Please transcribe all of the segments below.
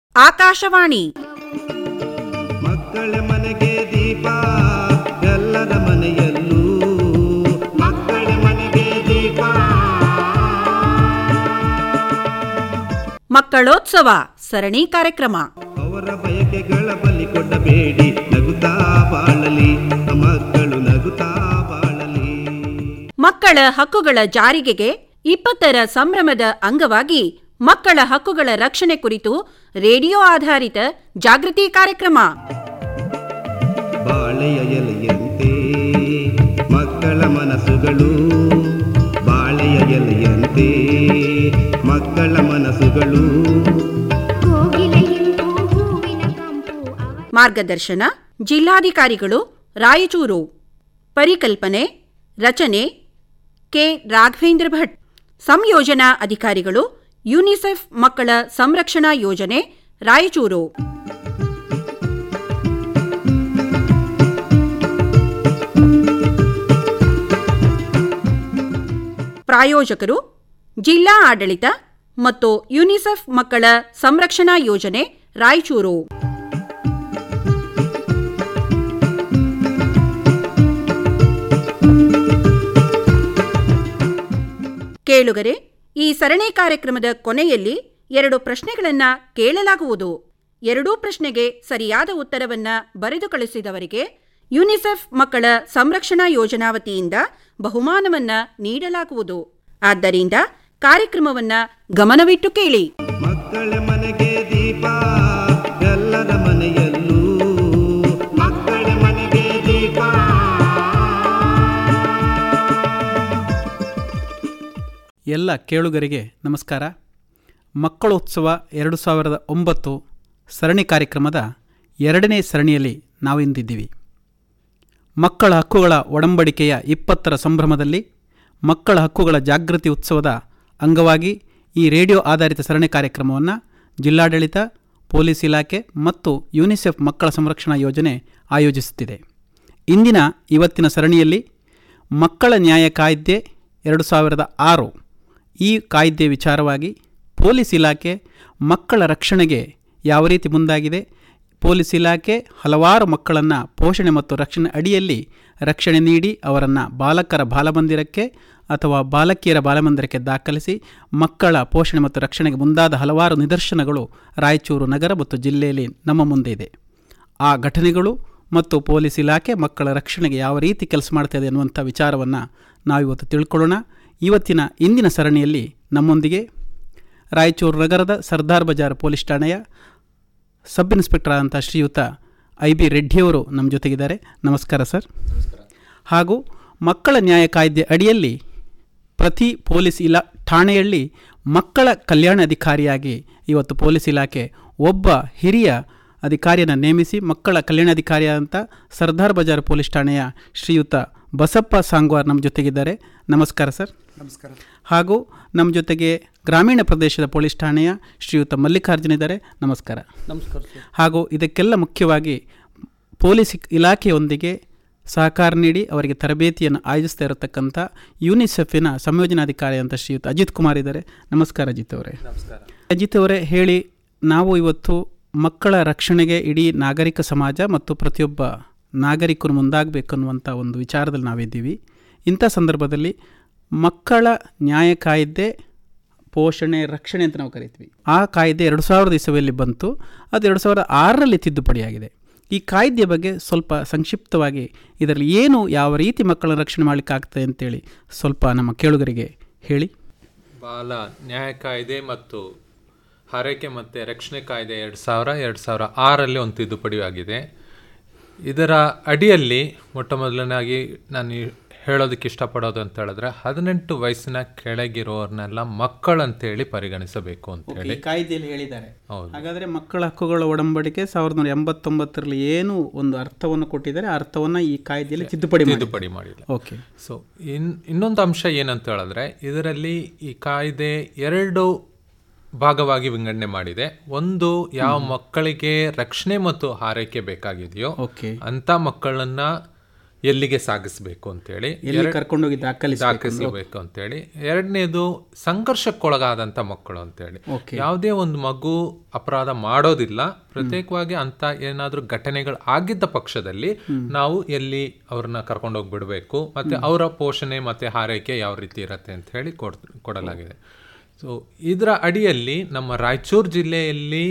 ಆಕಾಶವಾಣಿ ಮಕ್ಕಳ ಮನೆಗೆ ದೀಪ ಎಲ್ಲರ ಮನೆಯಲ್ಲೂ ಮಕ್ಕಳ ಮನೆಗೆ ದೀಪ ಮಕ್ಕಳೋತ್ಸವ ಸರಣಿ ಕಾರ್ಯಕ್ರಮ ಅವರ ಬಯಕೆಗಳ ಬಲಿ ಕೊಡಬೇಡಿ ನಗುತ್ತಾ ಬಾಳಲಿ ಮಕ್ಕಳು ನಗುತ್ತಾ ಬಾಳಲಿ ಮಕ್ಕಳ ಹಕ್ಕುಗಳ ಜಾರಿಗೆಗೆ ಇಪ್ಪತ್ತರ ಸಂಭ್ರಮದ ಅಂಗವಾಗಿ ಮಕ್ಕಳ ಹಕ್ಕುಗಳ ರಕ್ಷಣೆ ಕುರಿತು ರೇಡಿಯೋ ಆಧಾರಿತ ಜಾಗೃತಿ ಕಾರ್ಯಕ್ರಮ ಬಾಳೆಯ ಎಲೆಯಂತೆ ಮಕ್ಕಳ ಮನಸ್ಸುಗಳು ಬಾಳೆಯ ಎಲೆಯಂತೆ ಮಕ್ಕಳ ಮನಸ್ಸುಗಳು ಕೋಗಿಲೆಯಿಂದು ಹೂವಿನ ಕಂಪು ಅವರ ಮಾರ್ಗದರ್ಶನ ಜಿಲ್ಲಾಧಿಕಾರಿಗಳು ರಾಯಚೂರು ಪರಿಕಲ್ಪನೆ ರಚನೆ ಕೆ ರಾಘವೇಂದ್ರ ಭಟ್ ಸಂಯೋಜನಾ ಅಧಿಕಾರಿಗಳು ಯುನಿಸೆಫ್ ಮಕ್ಕಳ ಸಂರಕ್ಷಣಾ ಯೋಜನೆ ರಾಯಚೂರು ಪ್ರಾಯೋಜಕರು ಜಿಲ್ಲಾ ಆಡಳಿತ ಮತ್ತು ಯುನಿಸೆಫ್ ಮಕ್ಕಳ ಸಂರಕ್ಷಣಾ ಯೋಜನೆ ರಾಯಚೂರು ಕೇಳುಗರೆ ಈ ಸರಣಿ ಕಾರ್ಯಕ್ರಮದ ಕೊನೆಯಲ್ಲಿ ಎರಡು ಪ್ರಶ್ನೆಗಳನ್ನ ಕೇಳಲಾಗುವುದು ಎರಡೂ ಪ್ರಶ್ನೆಗೆ ಸರಿಯಾದ ಉತ್ತರವನ್ನ ಬರೆದು ಕಳಿಸಿದವರಿಗೆ ಯುನಿಸೆಫ್ ಮಕ್ಕಳ ಸಂರಕ್ಷಣಾ ಯೋಜನಾ ವತಿಯಿಂದ ಬಹುಮಾನವನ್ನ ನೀಡಲಾಗುವುದು ಆದ್ದರಿಂದ ಕಾರ್ಯಕ್ರಮವನ್ನ ಗಮನವಿಟ್ಟು ಕೇಳಿ ಮಕ್ಕಳ ಮನೆಗೆ ದೀಪ ಎಲ್ಲರ ಮನೆಯಲ್ಲೂ ಮಕ್ಕಳ ಮನೆಗೆ ದೀಪ ಎಲ್ಲ ಕೇಳುಗರಿಗೆ ನಮಸ್ಕಾರ ಮಕ್ಕಳೋತ್ಸವ ಎರಡು ಸಾವಿರದ ಒಂಬತ್ತು ಸರಣಿ ಕಾರ್ಯಕ್ರಮದ ಎರಡನೇ ಸರಣಿಯಲ್ಲಿ ನಾವಿಂದಿದ್ದೀವಿ ಮಕ್ಕಳ ಹಕ್ಕುಗಳ ಒಡಂಬಡಿಕೆಯ ಇಪ್ಪತ್ತರ ಸಂಭ್ರಮದಲ್ಲಿ ಮಕ್ಕಳ ಹಕ್ಕುಗಳ ಜಾಗೃತಿ ಉತ್ಸವದ ಅಂಗವಾಗಿ ಈ ರೇಡಿಯೋ ಆಧಾರಿತ ಸರಣಿ ಕಾರ್ಯಕ್ರಮವನ್ನು ಜಿಲ್ಲಾಡಳಿತ ಪೊಲೀಸ್ ಇಲಾಖೆ ಮತ್ತು ಯುನಿಸೆಫ್ ಮಕ್ಕಳ ಸಂರಕ್ಷಣಾ ಯೋಜನೆ ಆಯೋಜಿಸುತ್ತಿದೆ ಇಂದಿನ ಇವತ್ತಿನ ಸರಣಿಯಲ್ಲಿ ಮಕ್ಕಳ ನ್ಯಾಯ ಕಾಯ್ದೆ ಎರಡು ಸಾವಿರದ ಆರು ಈ ಕಾಯ್ದೆ ವಿಚಾರವಾಗಿ ಪೊಲೀಸ್ ಇಲಾಖೆ ಮಕ್ಕಳ ರಕ್ಷಣೆಗೆ ಯಾವ ರೀತಿ ಮುಂದಾಗಿದೆ ಪೊಲೀಸ್ ಇಲಾಖೆ ಹಲವಾರು ಮಕ್ಕಳನ್ನು ಪೋಷಣೆ ಮತ್ತು ರಕ್ಷಣೆ ಅಡಿಯಲ್ಲಿ ರಕ್ಷಣೆ ನೀಡಿ ಅವರನ್ನು ಬಾಲಕರ ಬಾಲಮಂದಿರಕ್ಕೆ ಅಥವಾ ಬಾಲಕಿಯರ ಬಾಲಮಂದಿರಕ್ಕೆ ದಾಖಲಿಸಿ ಮಕ್ಕಳ ಪೋಷಣೆ ಮತ್ತು ರಕ್ಷಣೆಗೆ ಮುಂದಾದ ಹಲವಾರು ನಿದರ್ಶನಗಳು ರಾಯಚೂರು ನಗರ ಮತ್ತು ಜಿಲ್ಲೆಯಲ್ಲಿ ನಮ್ಮ ಮುಂದೆ ಇದೆ ಆ ಘಟನೆಗಳು ಮತ್ತು ಪೊಲೀಸ್ ಇಲಾಖೆ ಮಕ್ಕಳ ರಕ್ಷಣೆಗೆ ಯಾವ ರೀತಿ ಕೆಲಸ ಮಾಡ್ತಾಯಿದೆ ಅನ್ನುವಂಥ ವಿಚಾರವನ್ನು ನಾವಿವತ್ತು ತಿಳ್ಕೊಳ್ಳೋಣ ಇವತ್ತಿನ ಇಂದಿನ ಸರಣಿಯಲ್ಲಿ ನಮ್ಮೊಂದಿಗೆ ರಾಯಚೂರು ನಗರದ ಸರ್ದಾರ್ ಬಜಾರ್ ಪೊಲೀಸ್ ಠಾಣೆಯ ಸಬ್ ಇನ್ಸ್ಪೆಕ್ಟರ್ ಆದಂಥ ಶ್ರೀಯುತ ಐ ಬಿ ರೆಡ್ಡಿಯವರು ನಮ್ಮ ಜೊತೆಗಿದ್ದಾರೆ ನಮಸ್ಕಾರ ಸರ್ ಹಾಗೂ ಮಕ್ಕಳ ನ್ಯಾಯ ಕಾಯ್ದೆ ಅಡಿಯಲ್ಲಿ ಪ್ರತಿ ಪೊಲೀಸ್ ಇಲಾ ಠಾಣೆಯಲ್ಲಿ ಮಕ್ಕಳ ಕಲ್ಯಾಣ ಅಧಿಕಾರಿಯಾಗಿ ಇವತ್ತು ಪೊಲೀಸ್ ಇಲಾಖೆ ಒಬ್ಬ ಹಿರಿಯ ಅಧಿಕಾರಿಯನ್ನು ನೇಮಿಸಿ ಮಕ್ಕಳ ಕಲ್ಯಾಣಾಧಿಕಾರಿಯಾದಂಥ ಸರ್ದಾರ್ ಬಜಾರ್ ಪೊಲೀಸ್ ಠಾಣೆಯ ಶ್ರೀಯುತ ಬಸಪ್ಪ ಸಾಂಗ್ವಾರ್ ನಮ್ಮ ಜೊತೆಗಿದ್ದಾರೆ ನಮಸ್ಕಾರ ಸರ್ ನಮಸ್ಕಾರ ಹಾಗೂ ನಮ್ಮ ಜೊತೆಗೆ ಗ್ರಾಮೀಣ ಪ್ರದೇಶದ ಪೊಲೀಸ್ ಠಾಣೆಯ ಶ್ರೀಯುತ ಮಲ್ಲಿಕಾರ್ಜುನ ಇದ್ದಾರೆ ನಮಸ್ಕಾರ ನಮಸ್ಕಾರ ಸರ್ ಹಾಗೂ ಇದಕ್ಕೆಲ್ಲ ಮುಖ್ಯವಾಗಿ ಪೊಲೀಸ್ ಇಲಾಖೆಯೊಂದಿಗೆ ಸಹಕಾರ ನೀಡಿ ಅವರಿಗೆ ತರಬೇತಿಯನ್ನು ಆಯೋಜಿಸ್ತಾ ಇರತಕ್ಕಂಥ ಯುನಿಸೆಫಿನ ಸಂಯೋಜನಾಧಿಕಾರಿ ಅಂತ ಶ್ರೀಯುತ ಅಜಿತ್ ಕುಮಾರ್ ಇದ್ದಾರೆ ನಮಸ್ಕಾರ ಅಜಿತ್ ಅವರೇ ನಮಸ್ಕಾರ ಅಜಿತ್ ಅವರೇ ಹೇಳಿ ನಾವು ಇವತ್ತು ಮಕ್ಕಳ ರಕ್ಷಣೆಗೆ ಇಡೀ ನಾಗರಿಕ ಸಮಾಜ ಮತ್ತು ಪ್ರತಿಯೊಬ್ಬ ನಾಗರಿಕರು ಮುಂದಾಗಬೇಕು ಅನ್ನುವಂಥ ಒಂದು ವಿಚಾರದಲ್ಲಿ ನಾವಿದ್ದೀವಿ ಇಂಥ ಸಂದರ್ಭದಲ್ಲಿ ಮಕ್ಕಳ ನ್ಯಾಯ ಕಾಯ್ದೆ ಪೋಷಣೆ ರಕ್ಷಣೆ ಅಂತ ನಾವು ಕರಿತೀವಿ ಆ ಕಾಯ್ದೆ ಎರಡು ಸಾವಿರದ ಇಸವಿಯಲ್ಲಿ ಬಂತು ಅದು ಎರಡು ಸಾವಿರದ ಆರರಲ್ಲಿ ತಿದ್ದುಪಡಿಯಾಗಿದೆ ಈ ಕಾಯ್ದೆಯ ಬಗ್ಗೆ ಸ್ವಲ್ಪ ಸಂಕ್ಷಿಪ್ತವಾಗಿ ಇದರಲ್ಲಿ ಏನು ಯಾವ ರೀತಿ ಮಕ್ಕಳ ರಕ್ಷಣೆ ಮಾಡಲಿಕ್ಕಾಗ್ತದೆ ಅಂತೇಳಿ ಸ್ವಲ್ಪ ನಮ್ಮ ಕೇಳುಗರಿಗೆ ಹೇಳಿ ಬಾಲ ನ್ಯಾಯ ಕಾಯ್ದೆ ಮತ್ತು ಆರೈಕೆ ಮತ್ತು ರಕ್ಷಣೆ ಕಾಯ್ದೆ ಎರಡು ಸಾವಿರ ಎರಡು ಸಾವಿರ ಆರಲ್ಲಿ ಒಂದು ತಿದ್ದುಪಡಿ ಆಗಿದೆ ಇದರ ಅಡಿಯಲ್ಲಿ ಮೊಟ್ಟ ಮೊದಲನಾಗಿ ನಾನು ಈ- ಹೇಳೋದಕ್ಕೆ ಇಷ್ಟಪಡೋದು ಅಂತ ಹೇಳಿದ್ರೆ ಹದಿನೆಂಟು ವಯಸ್ಸಿನ ಕೆಳಗಿರೋರ್ನೆಲ್ಲ ಮಕ್ಕಳಂತೇಳಿ ಪರಿಗಣಿಸಬೇಕು ಅಂತ ಹೇಳಿ ಕಾಯ್ದೆಯಲ್ಲಿ ಹೇಳಿದ್ದಾರೆ ಹೌದು ಹಾಗಾದರೆ ಮಕ್ಕಳ ಹಕ್ಕುಗಳ ಒಡಂಬಡಿಕೆ ಸಾವಿರದ ನೂರ ಎಂಬತ್ತೊಂಬತ್ತರಲ್ಲಿ ಏನು ಒಂದು ಅರ್ಥವನ್ನು ಕೊಟ್ಟಿದ್ದಾರೆ ಆ ಅರ್ಥವನ್ನು ಈ ಕಾಯ್ದೆಯಲ್ಲಿ ತಿದ್ದುಪಡಿ ಮಾಡಿ ತಿದ್ದುಪಡಿ ಮಾಡಿಲ್ಲ ಓಕೆ ಸೊ ಇನ್ ಇನ್ನೊಂದು ಅಂಶ ಏನಂತ ಹೇಳಿದ್ರೆ ಇದರಲ್ಲಿ ಈ ಕಾಯ್ದೆ ಎರಡು ಭಾಗವಾಗಿ ವಿಂಗಡಣೆ ಮಾಡಿದೆ ಒಂದು ಯಾವ ಮಕ್ಕಳಿಗೆ ರಕ್ಷಣೆ ಮತ್ತು ಆರೈಕೆ ಬೇಕಾಗಿದೆಯೋ ಓಕೆ ಅಂತ ಮಕ್ಕಳನ್ನ ಎಲ್ಲಿಗೆ ಸಾಗಿಸಬೇಕು ಅಂತೇಳಿ ಎಲ್ಲಿ ಕರ್ಕೊಂಡೋಗಿ ದಾಖಲಿಸಿ ದಾಖಲಿಸಬೇಕು ಅಂತೇಳಿ ಎರಡನೇದು ಸಂಘರ್ಷಕ್ಕೊಳಗಾದಂಥ ಮಕ್ಕಳು ಅಂತೇಳಿ ಯಾವುದೇ ಒಂದು ಮಗು ಅಪರಾಧ ಮಾಡೋದಿಲ್ಲ ಪ್ರತ್ಯೇಕವಾಗಿ ಅಂತ ಏನಾದರೂ ಘಟನೆಗಳು ಆಗಿದ್ದ ಪಕ್ಷದಲ್ಲಿ ನಾವು ಎಲ್ಲಿ ಅವ್ರನ್ನ ಕರ್ಕೊಂಡೋಗಿ ಬಿಡಬೇಕು ಮತ್ತೆ ಅವರ ಪೋಷಣೆ ಮತ್ತೆ ಹಾರೈಕೆ ಯಾವ ರೀತಿ ಇರತ್ತೆ ಅಂತ ಹೇಳಿ ಕೊಡ್ ಕೊಡಲಾಗಿದೆ ಸೊ ಇದರ ಅಡಿಯಲ್ಲಿ ನಮ್ಮ ರಾಯಚೂರು ಜಿಲ್ಲೆಯಲ್ಲಿ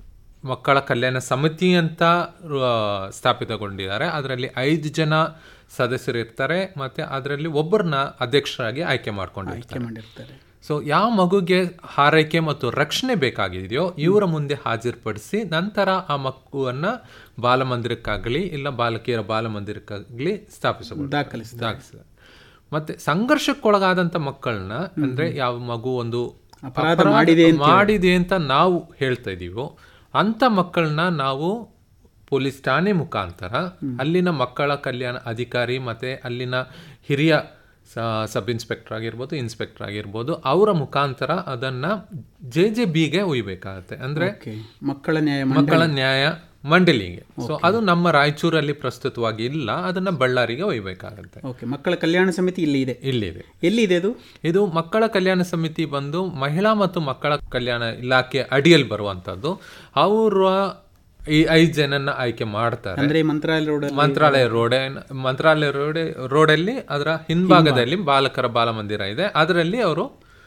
ಮಕ್ಕಳ ಕಲ್ಯಾಣ ಸಮಿತಿ ಅಂತ ಆ, ಸ್ಥಾಪಿತಗೊಂಡಿದ್ದಾರೆ ಅದರಲ್ಲಿ ಐದು ಜನ ಸದಸ್ಯರು ಇರ್ತಾರೆ ಮತ್ತೆ ಅದರಲ್ಲಿ ಒಬ್ಬರನ್ನ ಅಧ್ಯಕ್ಷರಾಗಿ ಆಯ್ಕೆ ಮಾಡ್ಕೊಂಡಿರ್ತಾರೆ ಮಾಡಿರ್ತಾರೆ ಸೊ ಯಾವ ಮಗುಗೆ ಹಾರೈಕೆ ಮತ್ತು ರಕ್ಷಣೆ ಬೇಕಾಗಿದೆಯೋ ಇವರ ಮುಂದೆ ಹಾಜರುಪಡಿಸಿ ನಂತರ ಆ ಮಗುವನ್ನ ಬಾಲಮಂದಿರಕ್ಕಾಗಲಿ ಇಲ್ಲ ಬಾಲಕಿಯರ ಬಾಲಮಂದಿರಕ್ಕಾಗಲಿ ಸ್ಥಾಪಿಸಬಹುದು ದಾಖಲಿಸಿ ದಾಖಲಿಸಿದೆ ಮತ್ತೆ ಸಂಘರ್ಷಕ್ಕೊಳಗಾದಂತ ಮಕ್ಕಳನ್ನ ಅಂದ್ರೆ ಯಾವ ಮಗು ಒಂದು ಅಪರಾಧ ಮಾಡಿದೆ ಮಾಡಿದೆ ಅಂತ ನಾವು ಹೇಳ್ತಾ ಇದೀವೋ ಅಂತ ಮಕ್ಕಳನ್ನ ನಾವು ಪೊಲೀಸ್ ಠಾಣೆ ಮುಖಾಂತರ ಅಲ್ಲಿನ ಮಕ್ಕಳ ಕಲ್ಯಾಣ ಅಧಿಕಾರಿ ಮತ್ತೆ ಅಲ್ಲಿನ ಹಿರಿಯ ಸ- ಸಬ್ ಇನ್ಸ್ಪೆಕ್ಟರ್ ಆಗಿರ್ಬೋದು ಇನ್ಸ್ಪೆಕ್ಟರ್ ಆಗಿರ್ಬೋದು ಅವರ ಮುಖಾಂತರ ಅದನ್ನ ಜೆ ಜೆ ಬಿಗೆ ಒಯ್ಬೇಕಾಗತ್ತೆ ಅಂದ್ರೆ ಓಕೆ ಮಕ್ಕಳ ನ್ಯಾಯ ಮಂಡಳಿ ಮಕ್ಕಳ ನ್ಯಾಯ ಮಂಡಳಿಗೆ ಸೊ ಅದು ನಮ್ಮ ರಾಯಚೂರಲ್ಲಿ ಪ್ರಸ್ತುತವಾಗಿ ಇಲ್ಲ ಅದನ್ನ ಬಳ್ಳಾರಿಗೆ ಒಯ್ಬೇಕಾಗತ್ತೆ ಓಕೆ ಮಕ್ಕಳ ಕಲ್ಯಾಣ ಸಮಿತಿ ಇಲ್ಲಿ ಇದೆ ಇಲ್ಲಿದೆ ಎಲ್ಲಿದೆ ಅದು ಇದು ಮಕ್ಕಳ ಕಲ್ಯಾಣ ಸಮಿತಿ ಬಂದು ಮಹಿಳಾ ಮತ್ತು ಮಕ್ಕಳ ಕಲ್ಯಾಣ ಇಲಾಖೆ ಅಡಿಯಲ್ಲಿ ಬರುವಂತದ್ದು ಅವರ ಈ ಐದು ಜನನ್ನ ಆಯ್ಕೆ ಮಾಡ್ತಾರೆ ಅಂದ್ರೆ ಈ Mantralaya road Mantralaya road Mantralaya road ರೋಡಲ್ಲಿ ಅದರ ಹಿಂಭಾಗದಲ್ಲಿ ಬಾಲಕರ ಬಾಲಮಂದಿರ ಇದೆ ಅದರಲ್ಲಿ ಅವರು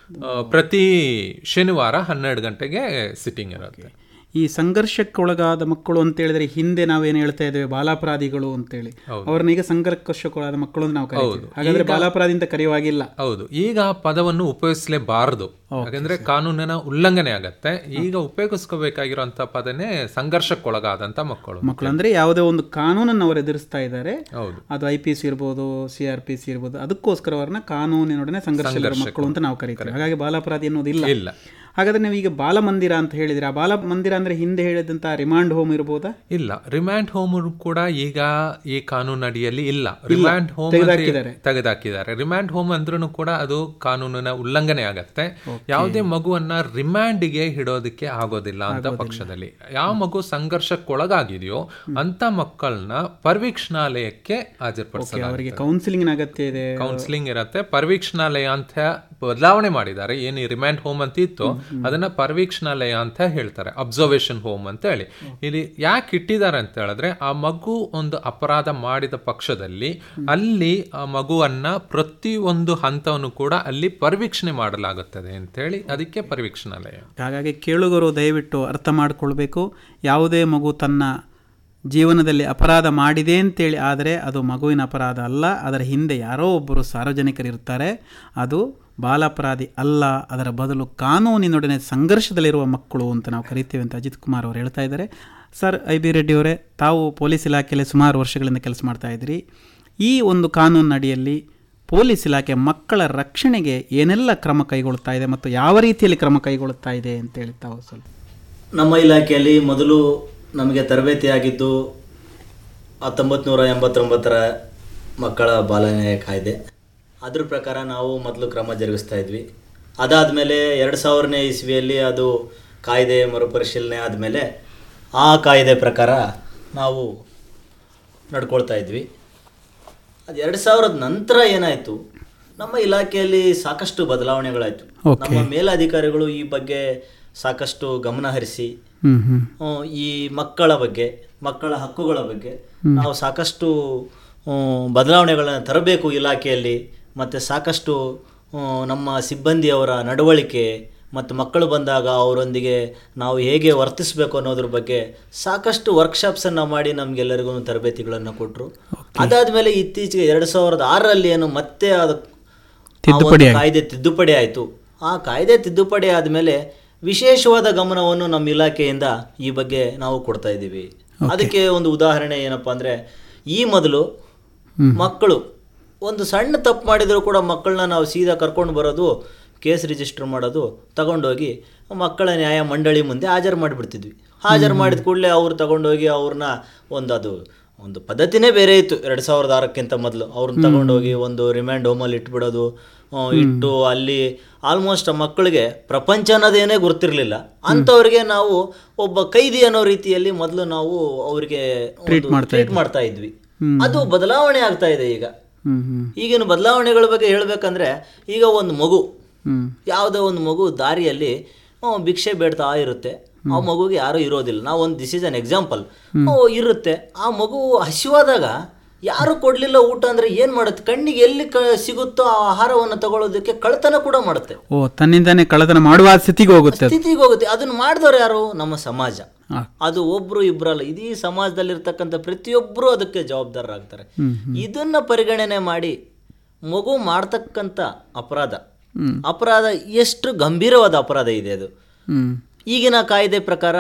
ಪ್ರತಿ ಶನಿವಾರ ಹನ್ನೆರಡು ಗಂಟೆಗೆ ಸಿಟ್ಟಿಂಗ್ ಇರುತ್ತೆ ಈ ಸಂಘರ್ಷಕ್ಕೊಳಗಾದ ಮಕ್ಕಳು ಅಂತ ಹೇಳಿದ್ರೆ ಹಿಂದೆ ನಾವೇನು ಹೇಳ್ತಾ ಇದ್ದೇವೆ ಬಾಲಾಪರಾಧಿಗಳು ಅಂತೇಳಿ ಅವ್ರನ್ನ ಈಗ ಸಂಘರ್ಷಕ್ಕೊಳಗಾದ ಮಕ್ಕಳು ಅಂತ ನಾವು ಕರೀತೀವಿ ಹಾಗಾದ್ರೆ ಬಾಲಾಪರಾಧಿ ಅಂತ ಕರೆಯುವಾಗಿಲ್ಲ ಹೌದು ಈಗ ಆ ಪದವನ್ನು ಉಪಯೋಗಿಸಲೇಬಾರದು ಯಾಕಂದ್ರೆ ಕಾನೂನಿನ ಉಲ್ಲಂಘನೆ ಆಗತ್ತೆ ಈಗ ಉಪಯೋಗಿಸ್ಕೋಬೇಕಾಗಿರುವಂತ ಪದನೇ ಸಂಘರ್ಷಕ್ಕೊಳಗಾದಂತ ಮಕ್ಕಳು ಮಕ್ಕಳು ಅಂದ್ರೆ ಯಾವುದೇ ಒಂದು ಕಾನೂನನ್ನು ಅವರು ಎದುರಿಸ್ತಾ ಇದ್ದಾರೆ ಹೌದು ಅದು ಐ ಪಿ ಸಿ ಇರ್ಬೋದು ಸಿ ಆರ್ ಪಿ ಸಿ ಇರ್ಬೋದು ಅದಕ್ಕೋಸ್ಕರ ಅವ್ರನ್ನ ಕಾನೂನಿನೊಡನೆ ಸಂಘರ್ಷ ಮಕ್ಕಳು ಅಂತ ನಾವು ಕರಿತೀವಿ ಹಾಗಾಗಿ ಬಾಲಾಪರಾಧಿ ಅನ್ನೋದು ಇಲ್ಲ ಇಲ್ಲ ಹಾಗಾದ್ರೆ ನೀವು ಈಗ ಬಾಲಮಂದಿರ ಅಂತ ಹೇಳಿದ್ರೆ ಆ ಬಾಲಮಂದಿರ ಅಂದ್ರೆ ಹಿಂದೆ ಹೇಳಿದಂತ ರಿಮಾಂಡ್ ಹೋಮ್ ಇರ್ಬೋದಾ ಇಲ್ಲ ರಿಮ್ಯಾಂಡ್ ಹೋಮ್ ಕೂಡ ಈಗ ಈ ಕಾನೂನು ಅಡಿಯಲ್ಲಿ ಇಲ್ಲ ರಿಮ್ಯಾಂಡ್ ಹೋಮ್ ತೆಗೆದಾಕಿದ್ದಾರೆ ರಿಮ್ಯಾಂಡ್ ಹೋಮ್ ಅಂದ್ರೂ ಕೂಡ ಅದು ಕಾನೂನಿನ ಉಲ್ಲಂಘನೆ ಆಗತ್ತೆ ಯಾವುದೇ ಮಗುವನ್ನ ರಿಮ್ಯಾಂಡ್ಗೆ ಹಿಡೋದಕ್ಕೆ ಆಗೋದಿಲ್ಲ ಅಂತ ಪಕ್ಷದಲ್ಲಿ ಯಾವ ಮಗು ಸಂಘರ್ಷಕ್ಕೊಳಗಾಗಿದೆಯೋ ಅಂತ ಮಕ್ಕಳನ್ನ ಪರ್ವೀಕ್ಷಣಾಲಯಕ್ಕೆ ಹಾಜರುಪಡಿಸಲಾಗುತ್ತೆ ಅವರಿಗೆ ಕೌನ್ಸಿಲಿಂಗ್ ಅಗತ್ಯ ಇದೆ ಕೌನ್ಸಿಲಿಂಗ್ ಇರತ್ತೆ ಪರ್ವೀಕ್ಷಣಾಲಯ ಅಂತ ಬದಲಾವಣೆ ಮಾಡಿದ್ದಾರೆ ಏನು ರಿಮ್ಯಾಂಡ್ ಹೋಮ್ ಅಂತ ಇತ್ತು ಅದನ್ನ ಪರ್ವೀಕ್ಷಣಾಲಯ ಅಂತ ಹೇಳ್ತಾರೆ ಅಬ್ಸರ್ವೇಷನ್ ಹೋಮ್ ಅಂತ ಹೇಳಿ ಇಲ್ಲಿ ಯಾಕೆ ಇಟ್ಟಿದ್ದಾರೆ ಅಂತ ಹೇಳಿದ್ರೆ ಆ ಮಗು ಒಂದು ಅಪರಾಧ ಮಾಡಿದ ಪಕ್ಷದಲ್ಲಿ ಅಲ್ಲಿ ಆ ಮಗುವನ್ನ ಪ್ರತಿ ಒಂದು ಹಂತವನ್ನು ಕೂಡ ಅಲ್ಲಿ ಪರ್ವೀಕ್ಷಣೆ ಮಾಡಲಾಗುತ್ತದೆ ಅಂತ ಹೇಳಿ ಅದಕ್ಕೆ ಪರ್ವೀಕ್ಷಣಾಲಯ ಹಾಗಾಗಿ ಕೇಳುಗರು ದಯವಿಟ್ಟು ಅರ್ಥ ಮಾಡಿಕೊಳ್ಬೇಕು ಯಾವುದೇ ಮಗು ತನ್ನ ಜೀವನದಲ್ಲಿ ಅಪರಾಧ ಮಾಡಿದೆ ಅಂತೇಳಿ ಆದರೆ ಅದು ಮಗುವಿನ ಅಪರಾಧ ಅಲ್ಲ ಅದರ ಹಿಂದೆ ಯಾರೋ ಒಬ್ಬರು ಸಾರ್ವಜನಿಕರಿರ್ತಾರೆ ಅದು ಬಾಲಾಪರಾಧಿ ಅಲ್ಲ ಅದರ ಬದಲು ಕಾನೂನಿನೊಡನೆ ಸಂಘರ್ಷದಲ್ಲಿರುವ ಮಕ್ಕಳು ಅಂತ ನಾವು ಕರಿತೇವೆ ಅಂತ ಅಜಿತ್ ಕುಮಾರ್ ಅವರು ಹೇಳ್ತಾ ಇದ್ದಾರೆ ಸರ್ ಐ ಬಿ ರೆಡ್ಡಿ ಅವರೇ ತಾವು ಪೊಲೀಸ್ ಇಲಾಖೆಯಲ್ಲಿ ಸುಮಾರು ವರ್ಷಗಳಿಂದ ಕೆಲಸ ಮಾಡ್ತಾ ಇದ್ದೀರಿ ಈ ಒಂದು ಕಾನೂನಿನ ಅಡಿಯಲ್ಲಿ ಪೊಲೀಸ್ ಇಲಾಖೆ ಮಕ್ಕಳ ರಕ್ಷಣೆಗೆ ಏನೆಲ್ಲ ಕ್ರಮ ಕೈಗೊಳ್ತಾ ಇದೆ ಮತ್ತು ಯಾವ ರೀತಿಯಲ್ಲಿ ಕ್ರಮ ಕೈಗೊಳ್ಳುತ್ತಾ ಇದೆ ಅಂತೇಳಿ ತಾವು ಸ್ವಲ್ಪ ನಮ್ಮ ಇಲಾಖೆಯಲ್ಲಿ ಮೊದಲು ನಮಗೆ ತರಬೇತಿಯಾಗಿದ್ದು ಹತ್ತೊಂಬತ್ತು ನೂರ ಎಂಬತ್ತೊಂಬತ್ತರ ಮಕ್ಕಳ ಬಾಲನ್ಯಾಯ ಕಾಯ್ದೆ ಅದ್ರ ಪ್ರಕಾರ ನಾವು ಮೊದಲು ಕ್ರಮ ಜರುಗಿಸ್ತಾ ಇದ್ವಿ ಅದಾದಮೇಲೆ ಎರಡು ಸಾವಿರನೇ ಇಸ್ವಿಯಲ್ಲಿ ಅದು ಕಾಯ್ದೆ ಮರುಪರಿಶೀಲನೆ ಆದಮೇಲೆ ಆ ಕಾಯ್ದೆ ಪ್ರಕಾರ ನಾವು ನಡ್ಕೊಳ್ತಾ ಇದ್ವಿ ಅದು ಎರಡು ಸಾವಿರದ ನಂತರ ಏನಾಯಿತು ನಮ್ಮ ಇಲಾಖೆಯಲ್ಲಿ ಸಾಕಷ್ಟು ಬದಲಾವಣೆಗಳಾಯಿತು ನಮ್ಮ ಮೇಲಧಿಕಾರಿಗಳು ಈ ಬಗ್ಗೆ ಸಾಕಷ್ಟು ಗಮನ ಹರಿಸಿ ಹ್ಞೂ ಹ್ಞೂ ಹ್ಮ್, ಈ ಮಕ್ಕಳ ಬಗ್ಗೆ ಮಕ್ಕಳ ಹಕ್ಕುಗಳ ಬಗ್ಗೆ ನಾವು ಸಾಕಷ್ಟು ಹ್ಮ್, ಬದಲಾವಣೆಗಳನ್ನು ತರಬೇಕು ಇಲಾಖೆಯಲ್ಲಿ ಮತ್ತು ಸಾಕಷ್ಟು ಹ್ಮ್, ನಮ್ಮ ಸಿಬ್ಬಂದಿಯವರ ನಡವಳಿಕೆ ಮತ್ತು ಮಕ್ಕಳು ಬಂದಾಗ ಅವರೊಂದಿಗೆ ನಾವು ಹೇಗೆ ವರ್ತಿಸಬೇಕು ಅನ್ನೋದ್ರ ಬಗ್ಗೆ ಸಾಕಷ್ಟು ವರ್ಕ್ಶಾಪ್ಸನ್ನು ಮಾಡಿ ನಮಗೆಲ್ಲರಿಗೂ ತರಬೇತಿಗಳನ್ನು ಕೊಟ್ಟರು ಅದಾದಮೇಲೆ ಇತ್ತೀಚೆಗೆ ಎರಡು ಸಾವಿರದ ಆರರಲ್ಲಿ ಏನು ಮತ್ತೆ ಅದು ಆ ಒಂದು ಕಾಯ್ದೆ ತಿದ್ದುಪಡಿ ಆಯಿತು ಆ ಕಾಯ್ದೆ ತಿದ್ದುಪಡಿ ಆದಮೇಲೆ ವಿಶೇಷವಾದ ಗಮನವನ್ನು ನಮ್ಮ ಇಲಾಖೆಯಿಂದ ಈ ಬಗ್ಗೆ ನಾವು ಕೊಡ್ತಾ ಇದ್ದೀವಿ ಅದಕ್ಕೆ ಒಂದು ಉದಾಹರಣೆ ಏನಪ್ಪ ಅಂದರೆ ಈ ಮೊದಲು ಮಕ್ಕಳು ಒಂದು ಸಣ್ಣ ತಪ್ಪು ಮಾಡಿದರೂ ಕೂಡ ಮಕ್ಕಳನ್ನ ನಾವು ಸೀದಾ ಕರ್ಕೊಂಡು ಬರೋದು ಕೇಸ್ ರಿಜಿಸ್ಟರ್ ಮಾಡೋದು ತಗೊಂಡೋಗಿ ಮಕ್ಕಳ ನ್ಯಾಯ ಮಂಡಳಿ ಮುಂದೆ ಹಾಜರು ಮಾಡಿಬಿಡ್ತಿದ್ವಿ ಹಾಜರು ಮಾಡಿದ ಕೂಡಲೇ ಅವ್ರು ತಗೊಂಡೋಗಿ ಅವ್ರನ್ನ ಒಂದು ಅದು ಒಂದು ಪದ್ಧತಿನೇ ಬೇರೆ ಇತ್ತು ಎರಡು ಸಾವಿರದ ಆರಕ್ಕಿಂತ ಮೊದಲು ಅವ್ರನ್ನ ತಗೊಂಡೋಗಿ ಒಂದು ರಿಮ್ಯಾಂಡ್ ಹೋಮಲ್ಲಿ ಇಟ್ಬಿಡೋದು ಆ, ಇಟ್ಟು ಅಲ್ಲಿ ಆಲ್ಮೋಸ್ಟ್ ಆ ಮಕ್ಕಳಿಗೆ ಪ್ರಪಂಚ ಅನ್ನೋದೇನೇ ಗುರ್ತಿರ್ಲಿಲ್ಲ ಅಂಥವ್ರಿಗೆ ನಾವು ಒಬ್ಬ ಕೈದಿ ಅನ್ನೋ ರೀತಿಯಲ್ಲಿ ಮೊದಲು ನಾವು ಅವರಿಗೆ ಟ್ರೀಟ್ ಮಾಡ್ತಾ ಇದ್ವಿ ಅದು ಬದಲಾವಣೆ ಆಗ್ತಾ ಇದೆ ಈಗ ಹ್ಮ್ ಹ್ಮ್ ಈಗಿನ ಬದಲಾವಣೆಗಳ ಬಗ್ಗೆ ಹೇಳ್ಬೇಕಂದ್ರೆ ಈಗ ಒಂದು ಮಗು ಹ್ಮ್ ಯಾವುದೋ ಒಂದು ಮಗು ದಾರಿಯಲ್ಲಿ ಆ, ಭಿಕ್ಷೆ ಬೇಡ್ತಾ ಇರುತ್ತೆ ಆ ಮಗುಗೆ ಯಾರೂ ಇರೋದಿಲ್ಲ ನಾವು ಒಂದು ದಿಸ್ ಇಸ್ ಅನ್ ಎಕ್ಸಾಂಪಲ್ ಇರುತ್ತೆ ಆ ಮಗು ಹಸಿವಾದಾಗ ಯಾರು ಕೊಡ್ಲಿಲ್ಲ ಊಟ ಅಂದ್ರೆ ಏನ್ ಮಾಡುತ್ತೆ ಕಣ್ಣಿಗೆ ಎಲ್ಲಿ ಕ ಸಿಗುತ್ತೋ ಆ ಆಹಾರವನ್ನು ತಗೊಳ್ಳೋದಕ್ಕೆ ಕಳ್ತನ ಕೂಡ ಮಾಡುತ್ತೆ ಓ ತನ್ನಿಂದಾನೇ ಕಳ್ಳತನ ಮಾಡುವ ಸ್ಥಿತಿಗೆ ಹೋಗುತ್ತೆ ಅದು ಸ್ಥಿತಿಗೆ ಹೋಗುತ್ತೆ ಅದನ್ನ ಮಾಡಿದವ್ರು ಯಾರು ನಮ್ಮ ಸಮಾಜ ಆ. ಅದು ಒಬ್ರು ಇಬ್ರಲ್ಲ ಇಡೀ ಸಮಾಜದಲ್ಲಿರ್ತಕ್ಕಂಥ ಪ್ರತಿಯೊಬ್ಬರು ಅದಕ್ಕೆ ಜವಾಬ್ದಾರರಾಗ್ತಾರೆ ಇದನ್ನ ಪರಿಗಣನೆ ಮಾಡಿ ಮಗು ಮಾಡ್ತಕ್ಕಂಥ ಅಪರಾಧ ಅಪರಾಧ ಎಷ್ಟು ಗಂಭೀರವಾದ ಅಪರಾಧ ಇದೆ ಅದು ಹ್ಮ್ ಈಗಿನ ಕಾಯ್ದೆ ಪ್ರಕಾರ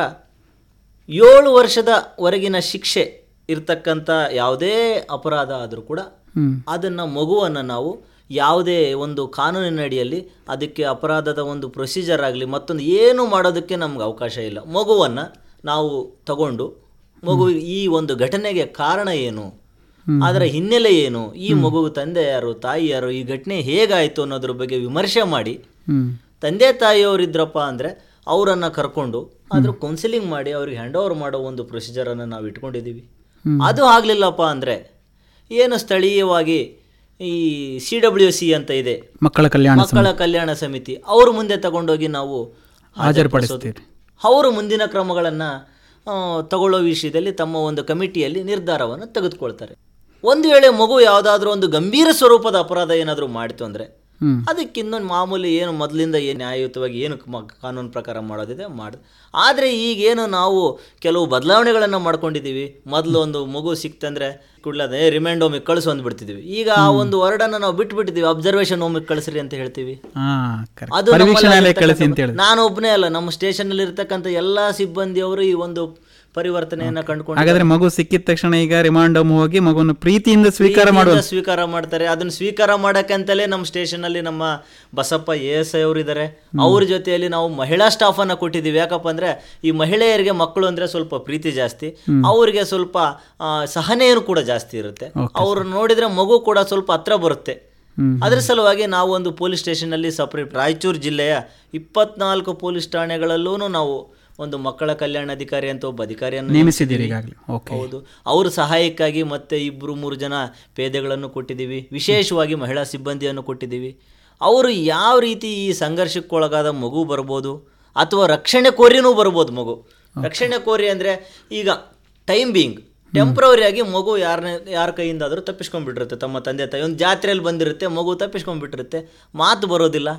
ಏಳು ವರ್ಷದವರೆಗಿನ ಶಿಕ್ಷೆ ಇರ್ತಕ್ಕಂಥ ಯಾವುದೇ ಅಪರಾಧ ಆದರೂ ಕೂಡ ಹ್ಮ್ ಅದನ್ನು ಮಗುವನ್ನು ನಾವು ಯಾವುದೇ ಒಂದು ಕಾನೂನಿನ ಅಡಿಯಲ್ಲಿ ಅದಕ್ಕೆ ಅಪರಾಧದ ಒಂದು ಪ್ರೊಸೀಜರ್ ಆಗಲಿ ಮತ್ತೊಂದು ಏನು ಮಾಡೋದಕ್ಕೆ ನಮ್ಗೆ ಅವಕಾಶ ಇಲ್ಲ ಮಗುವನ್ನು ನಾವು ತಗೊಂಡು ಮಗು ಈ ಒಂದು ಘಟನೆಗೆ ಕಾರಣ ಏನು ಅದರ ಹಿನ್ನೆಲೆ ಏನು ಈ ಮಗು ತಂದೆ ಯಾರು ತಾಯಿ ಯಾರು ಈ ಘಟನೆ ಹೇಗಾಯಿತು ಅನ್ನೋದ್ರ ಬಗ್ಗೆ ವಿಮರ್ಶೆ ಮಾಡಿ ಹ್ಮ್ ತಂದೆ ತಾಯಿಯವರಿದ್ರಪ್ಪ ಅಂದರೆ ಅವರನ್ನು ಕರ್ಕೊಂಡು ಅದ್ರ ಕೌನ್ಸಿಲಿಂಗ್ ಮಾಡಿ ಅವ್ರಿಗೆ ಹ್ಯಾಂಡ್ ಓವರ್ ಮಾಡೋ ಒಂದು ಪ್ರೊಸೀಜರನ್ನು ನಾವು ಇಟ್ಕೊಂಡಿದ್ದೀವಿ ಅದು ಆಗಲಿಲ್ಲಪ್ಪ ಅಂದರೆ ಏನು ಸ್ಥಳೀಯವಾಗಿ ಈ ಸಿ ಡಬ್ಲ್ಯೂ ಸಿ ಅಂತ ಇದೆ ಮಕ್ಕಳ ಕಲ್ಯಾಣ ಮಕ್ಕಳ ಕಲ್ಯಾಣ ಸಮಿತಿ ಅವ್ರ ಮುಂದೆ ತಗೊಂಡೋಗಿ ನಾವು ಹಾಜರುಪಡಿಸ್ತೀರಿ ಅವರು ಮುಂದಿನ ಕ್ರಮಗಳನ್ನು ತಗೊಳ್ಳೋ ವಿಷಯದಲ್ಲಿ ತಮ್ಮ ಒಂದು ಕಮಿಟಿಯಲ್ಲಿ ನಿರ್ಧಾರವನ್ನು ತೆಗೆದುಕೊಳ್ತಾರೆ ಒಂದು ವೇಳೆ ಮಗು ಯಾವುದಾದ್ರೂ ಒಂದು ಗಂಭೀರ ಸ್ವರೂಪದ ಅಪರಾಧ ಏನಾದರೂ ಮಾಡಿತು ಅಂದರೆ ಹ್ಮ್ ಅದಕ್ಕೆ ಇನ್ನೊಂದು ಮಾಮೂಲಿ ಏನು ಮೊದಲಿಂದ ಏನು ನ್ಯಾಯಯುತವಾಗಿ ಏನು ಮ- ಕಾನೂನು ಪ್ರಕಾರ ಮಾಡೋದಿದೆ ಮಾಡಿ ಆದರೆ ಈಗೇನು ನಾವು ಕೆಲವು ಬದಲಾವಣೆಗಳನ್ನು ಮಾಡ್ಕೊಂಡಿದ್ದೀವಿ ಮೊದಲು ಒಂದು ಮಗು ಸಿಕ್ತಂದ್ರೆ ಕೂಡಲೇ ರಿಮೈಂಡ್ ಹೋಮಿಗೆ ಕಳಿಸು ಅಂದ್ಬಿಡ್ತಿದ್ವಿ ಈಗ ಆ ಒಂದು ವರ್ಡನ್ನು ನಾವು ಬಿಟ್ಬಿಟ್ಟಿದ್ದೀವಿ ಅಬ್ಸರ್ವೇಷನ್ ಹೋಮಿಗೆ ಕಳಿಸ್ರಿ ಅಂತ ಹೇಳ್ತೀವಿ ಹಾ ಕರೆಕ್ಟ್ ಅದು ಪರಿವೀಕ್ಷಣಾಲಯ ಕಳಿಸಿ ಅಂತ ಹೇಳಿ ನಾನು ಒಬ್ಬನೇ ಅಲ್ಲ ನಮ್ಮ ಸ್ಟೇಷನಲ್ಲಿ ಇರ್ತಕ್ಕಂಥ ಎಲ್ಲಾ ಸಿಬ್ಬಂದಿಯವರು ಈ ಒಂದು ಪರಿವರ್ತನೆಯನ್ನ ಕಂಡುಕೊಂಡು ಹಾಗಾದ್ರೆ ಮಗು ಸಿಕ್ಕಿದ ತಕ್ಷಣ ಈಗ ರಿಮಾಂಡ್ ಹೋಮ್ ಹೋಗಿ ಮಗುವನ್ನು ಪ್ರೀತಿಯಿಂದ ಸ್ವೀಕಾರ ಮಾಡುವ ಪ್ರೀತಿಯಿಂದ ಸ್ವೀಕಾರ ಮಾಡ್ತಾರೆ ಅದನ್ನ ಸ್ವೀಕಾರ ಮಾಡಕ್ಕಂತಲೇ ನಮ್ಮ ಸ್ಟೇಷನ್ ಅಲ್ಲಿ ನಮ್ಮ ಬಸಪ್ಪ ಎ ಎಸ್ ಐ ಅವರು ಇದ್ದಾರೆ ಅವ್ರ ಜೊತೆಯಲ್ಲಿ ನಾವು ಮಹಿಳಾ ಸ್ಟಾಫ್ ಅನ್ನ ಕೊಟ್ಟಿದ್ದೀವಿ ಯಾಕಪ್ಪ ಅಂದ್ರೆ ಈ ಮಹಿಳೆಯರಿಗೆ ಮಕ್ಕಳು ಅಂದ್ರೆ ಸ್ವಲ್ಪ ಪ್ರೀತಿ ಜಾಸ್ತಿ ಅವರಿಗೆ ಸ್ವಲ್ಪ ಆ, ಸಹನೆಯೂ ಕೂಡ ಜಾಸ್ತಿ ಇರುತ್ತೆ ಅವ್ರು ನೋಡಿದ್ರೆ ಮಗು ಕೂಡ ಸ್ವಲ್ಪ ಹತ್ರ ಬರುತ್ತೆ ಹ್ಮ್. ಅದ್ರ ಸಲುವಾಗಿ ನಾವು ಒಂದು ಪೊಲೀಸ್ ಸ್ಟೇಷನಲ್ಲಿ ಸಪ್ರೇಟ್ ರಾಯಚೂರು ಜಿಲ್ಲೆಯ ಇಪ್ಪತ್ನಾಲ್ಕು ಪೊಲೀಸ್ ಠಾಣೆಗಳಲ್ಲೂ ನಾವು ಒಂದು ಮಕ್ಕಳ ಕಲ್ಯಾಣಾಧಿಕಾರಿ ಅಂತ ಒಬ್ಬ ಅಧಿಕಾರಿಯನ್ನು ನೇಮಿಸಿದ್ದೀರಿ ಈಗಾಗಲೇ ಓಕೆ ಹೌದು ಅವ್ರ ಸಹಾಯಕ್ಕಾಗಿ ಮತ್ತೆ ಇಬ್ಬರು ಮೂರು ಜನ ಪೇದೆಗಳನ್ನು ಕೊಟ್ಟಿದ್ದೀವಿ ವಿಶೇಷವಾಗಿ ಮಹಿಳಾ ಸಿಬ್ಬಂದಿಯನ್ನು ಕೊಟ್ಟಿದ್ದೀವಿ ಅವರು ಯಾವ ರೀತಿ ಈ ಸಂಘರ್ಷಕ್ಕೊಳಗಾದ ಮಗು ಬರ್ಬೋದು ಅಥವಾ ರಕ್ಷಣೆ ಕೋರಿನೂ ಬರ್ಬೋದು ಮಗು ರಕ್ಷಣೆ ಕೋರಿ ಅಂದರೆ ಈಗ ಟೈಮ್ ಬೀಯಿಂಗ್ ಟೆಂಪ್ರವರಿ ಆಗಿ ಮಗು ಯಾರನ್ನ ಯಾರ ಕೈಯಿಂದಾದರೂ ತಪ್ಪಿಸ್ಕೊಂಡ್ಬಿಟ್ಟಿರುತ್ತೆ ತಮ್ಮ ತಂದೆ ತಾಯಿ ಒಂದು ಜಾತ್ರೆಯಲ್ಲಿ ಬಂದಿರುತ್ತೆ ಮಗು ತಪ್ಪಿಸ್ಕೊಂಡ್ಬಿಟ್ಟಿರುತ್ತೆ ಮಾತು ಬರೋದಿಲ್ಲ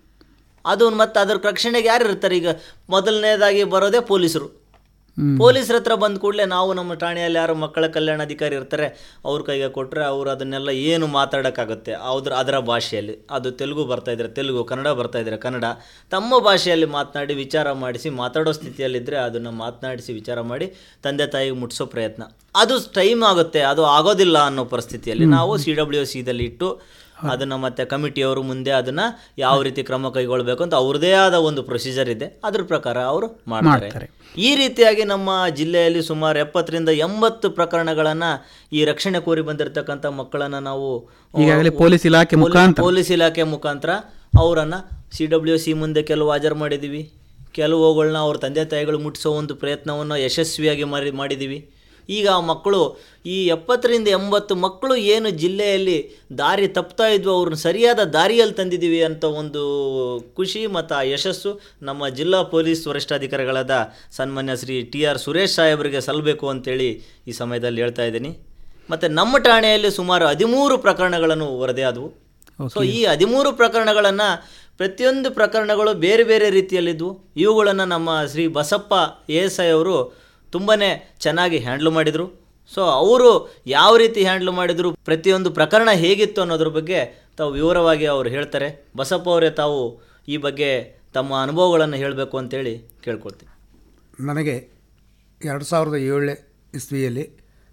ಅದು ಮತ್ತು ಅದ್ರ ರಕ್ಷಣೆಗೆ ಯಾರು ಇರ್ತಾರೆ ಈಗ ಮೊದಲನೇದಾಗಿ ಬರೋದೇ ಪೊಲೀಸರು ಪೊಲೀಸರ ಹತ್ರ ಬಂದ ಕೂಡಲೇ ನಾವು ನಮ್ಮ ಠಾಣೆಯಲ್ಲಿ ಯಾರು ಮಕ್ಕಳ ಕಲ್ಯಾಣಾಧಿಕಾರಿ ಇರ್ತಾರೆ ಅವ್ರ ಕೈಗೆ ಕೊಟ್ಟರೆ ಅವರು ಅದನ್ನೆಲ್ಲ ಏನು ಮಾತಾಡೋಕ್ಕಾಗುತ್ತೆ ಅವ್ರ ಅದರ ಭಾಷೆಯಲ್ಲಿ ಅದು ತೆಲುಗು ಬರ್ತಾ ಇದ್ರೆ ತೆಲುಗು ಕನ್ನಡ ಬರ್ತಾ ಇದ್ರೆ ಕನ್ನಡ ತಮ್ಮ ಭಾಷೆಯಲ್ಲಿ ಮಾತನಾಡಿ ವಿಚಾರ ಮಾಡಿಸಿ ಮಾತಾಡೋ ಸ್ಥಿತಿಯಲ್ಲಿದ್ದರೆ ಅದನ್ನು ಮಾತನಾಡಿಸಿ ವಿಚಾರ ಮಾಡಿ ತಂದೆ ತಾಯಿಗೆ ಮುಟ್ಟಿಸೋ ಪ್ರಯತ್ನ ಅದು ಟೈಮ್ ಆಗುತ್ತೆ ಅದು ಆಗೋದಿಲ್ಲ ಅನ್ನೋ ಪರಿಸ್ಥಿತಿಯಲ್ಲಿ ನಾವು ಸಿ ಡಬ್ಲ್ಯೂ ಸಿದಲ್ಲಿ ಇಟ್ಟು ಅದನ್ನು ಮತ್ತೆ ಕಮಿಟಿಯವರು ಮುಂದೆ ಅದನ್ನ ಯಾವ ರೀತಿ ಕ್ರಮ ಕೈಗೊಳ್ಬೇಕು ಅಂತ ಅವ್ರದೇ ಆದ ಒಂದು ಪ್ರೊಸೀಜರ್ ಇದೆ ಅದ್ರ ಪ್ರಕಾರ ಅವರು ಮಾಡ್ತಾರೆ ಮಾಡ್ತಾರೆ. ಈ ರೀತಿಯಾಗಿ ನಮ್ಮ ಜಿಲ್ಲೆಯಲ್ಲಿ ಸುಮಾರು ಎಪ್ಪತ್ತರಿಂದ ಎಂಬತ್ತು ಪ್ರಕರಣಗಳನ್ನ ಈ ರಕ್ಷಣೆ ಕೋರಿ ಬಂದಿರತಕ್ಕಂಥ ಮಕ್ಕಳನ್ನ ನಾವು ಈಗಾಗಲೇ ಪೊಲೀಸ್ ಇಲಾಖೆ ಪೊಲೀ- ಮುಖಾಂತರ ಪೊಲೀಸ್ ಇಲಾಖೆ ಮುಖಾಂತರ ಅವರನ್ನ ಸಿ ಡಬ್ಲ್ಯೂ ಸಿ ಮುಂದೆ ಕೆಲವು ಹಾಜರು ಮಾಡಿದ್ದೀವಿ ಕೆಲವುಗಳನ್ನ ಅವ್ರ ತಂದೆ ತಾಯಿಗಳು ಮುಟ್ಟಿಸೋ ಒಂದು ಪ್ರಯತ್ನವನ್ನು ಯಶಸ್ವಿಯಾಗಿ ಮಾಡಿ ಮಾಡಿದ್ದೀವಿ ಈಗ ಆ ಮಕ್ಕಳು ಈ ಎಪ್ಪತ್ತರಿಂದ ಎಂಬತ್ತು ಮಕ್ಕಳು ಏನು ಜಿಲ್ಲೆಯಲ್ಲಿ ದಾರಿ ತಪ್ತಾ ಇದ್ವು ಅವ್ರನ್ನ ಸರಿಯಾದ ದಾರಿಯಲ್ಲಿ ತಂದಿದ್ದೀವಿ ಅಂತ ಒಂದು ಖುಷಿ ಮತ್ತು ಆ ಯಶಸ್ಸು ನಮ್ಮ ಜಿಲ್ಲಾ ಪೊಲೀಸ್ ವರಿಷ್ಠಾಧಿಕಾರಿಗಳಾದ ಸನ್ಮಾನ್ಯ ಶ್ರೀ ಟಿ ಆರ್ ಸುರೇಶ್ ಸಾಹೇಬರಿಗೆ ಸಲ್ಲಬೇಕು ಅಂತೇಳಿ ಈ ಸಮಯದಲ್ಲಿ ಹೇಳ್ತಾ ಇದ್ದೀನಿ ಮತ್ತು ನಮ್ಮ ಠಾಣೆಯಲ್ಲಿ ಸುಮಾರು ಹದಿಮೂರು ಪ್ರಕರಣಗಳನ್ನು ವರದಿಯಾದವು ಸೊ ಈ ಹದಿಮೂರು ಪ್ರಕರಣಗಳನ್ನು ಪ್ರತಿಯೊಂದು ಪ್ರಕರಣಗಳು ಬೇರೆ ಬೇರೆ ರೀತಿಯಲ್ಲಿದ್ವು ಇವುಗಳನ್ನು ನಮ್ಮ Shri Basappa A S I ಅವರು ತುಂಬಾ ಚೆನ್ನಾಗಿ ಹ್ಯಾಂಡ್ಲ್ ಮಾಡಿದರು ಸೊ ಅವರು ಯಾವ ರೀತಿ ಹ್ಯಾಂಡ್ಲ್ ಮಾಡಿದರು ಪ್ರತಿಯೊಂದು ಪ್ರಕರಣ ಹೇಗಿತ್ತು ಅನ್ನೋದ್ರ ಬಗ್ಗೆ ತಾವು ವಿವರವಾಗಿ ಅವರು ಹೇಳ್ತಾರೆ ಬಸಪ್ಪ ಅವರೇ ತಾವು ಈ ಬಗ್ಗೆ ತಮ್ಮ ಅನುಭವಗಳನ್ನು ಹೇಳಬೇಕು ಅಂತೇಳಿ ಕೇಳ್ಕೊಳ್ತೀನಿ ನನಗೆ ಎರಡು ಸಾವಿರದ ಏಳನೇ ಇಸ್ವಿಯಲ್ಲಿ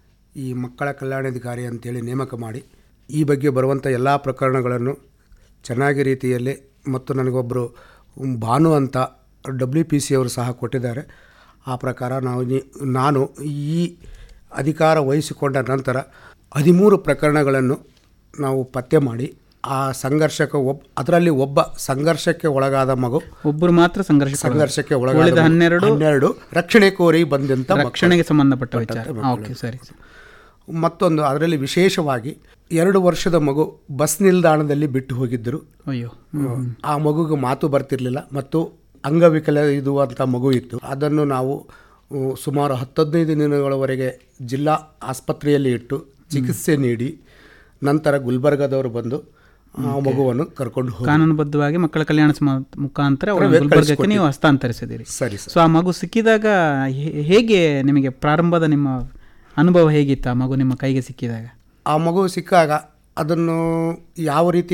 ಈ ಮಕ್ಕಳ ಕಲ್ಯಾಣಾಧಿಕಾರಿ ಅಂತೇಳಿ ನೇಮಕ ಮಾಡಿ ಈ ಬಗ್ಗೆ ಬರುವಂಥ ಎಲ್ಲ ಪ್ರಕರಣಗಳನ್ನು ಚೆನ್ನಾಗಿ ರೀತಿಯಲ್ಲಿ ಮತ್ತು ನನಗೊಬ್ಬರು ಭಾನು ಅಂತ ಡಬ್ಲ್ಯೂ ಪಿ ಸಿ ಅವರು ಸಹ ಕೊಟ್ಟಿದ್ದಾರೆ ಆ ಪ್ರಕಾರ ನಾವು ನೀ- ನಾನು ಈ ಅಧಿಕಾರ ವಹಿಸಿಕೊಂಡ ನಂತರ ಹದಿಮೂರು ಪ್ರಕರಣಗಳನ್ನು ನಾವು ಪತ್ತೆ ಮಾಡಿ ಆ ಸಂಘರ್ಷಕ್ಕೆ ಒಬ್ಬ ಅದರಲ್ಲಿ ಒಬ್ಬ ಸಂಘರ್ಷಕ್ಕೆ ಒಳಗಾದ ಮಗು ಒಬ್ಬರು ಮಾತ್ರ ಸಂಘರ್ಷ ಸಂಘರ್ಷಕ್ಕೆ ಉಳಿದ ಒಳಗಾದ ಹನ್ನೆರಡು ಹನ್ನೆರಡು ರಕ್ಷಣೆ ಕೋರಿ ಬಂದಂಥ ಮಕ್ಕಳು. ರಕ್ಷಣೆಗೆ ಸಂಬಂಧಪಟ್ಟ ವಿಚಾರ ಮಕ್ಕಳು. ಓಕೆ ಸರಿ ಮತ್ತೊಂದು ಅದರಲ್ಲಿ ವಿಶೇಷವಾಗಿ ಎರಡು ವರ್ಷದ ಮಗು ಬಸ್ ನಿಲ್ದಾಣದಲ್ಲಿ ಬಿಟ್ಟು ಹೋಗಿದ್ದರು ಅಯ್ಯೋ ಆ ಮಗುಗೆ ಮಾತು ಬರ್ತಿರ್ಲಿಲ್ಲ ಮತ್ತು ಅಂಗವಿಕಲ ಇದು ಅಂತ ಮಗು ಇತ್ತು ಅದನ್ನು ನಾವು ಉ, ಸುಮಾರು ಹತ್ತದೈದು ದಿನಗಳವರೆಗೆ ಜಿಲ್ಲಾ ಆಸ್ಪತ್ರೆಯಲ್ಲಿ ಇಟ್ಟು ಚಿಕಿತ್ಸೆ ನೀಡಿ ನಂತರ ಗುಲ್ಬರ್ಗದವರು ಬಂದು ಆ ಮಗುವನ್ನು ಕರ್ಕೊಂಡು ಹೋಗಿ ಕಾನೂನುಬದ್ಧವಾಗಿ ಮಕ್ಕಳ ಕಲ್ಯಾಣ ಸಮ ಮುಖಾಂತರ ಅವ್ರನ್ನ ಗುಲ್ಬರ್ಗಕ್ಕೆ ನೀವು ಹಸ್ತಾಂತರಿಸಿದಿರಿ ಸರಿ ಸರ್ ಸೊ ಆ ಮಗು ಸಿಕ್ಕಿದಾಗ ಹೇ- ಹೇಗೆ ನಿಮಗೆ ಪ್ರಾರಂಭದ ನಿಮ್ಮ ಅನುಭವ ಹೇಗಿತ್ತು ಆ ಮಗು ನಿಮ್ಮ ಕೈಗೆ ಸಿಕ್ಕಿದಾಗ ಆ ಮಗು ಸಿಕ್ಕಾಗ ಅದನ್ನು ಯಾವ ರೀತಿ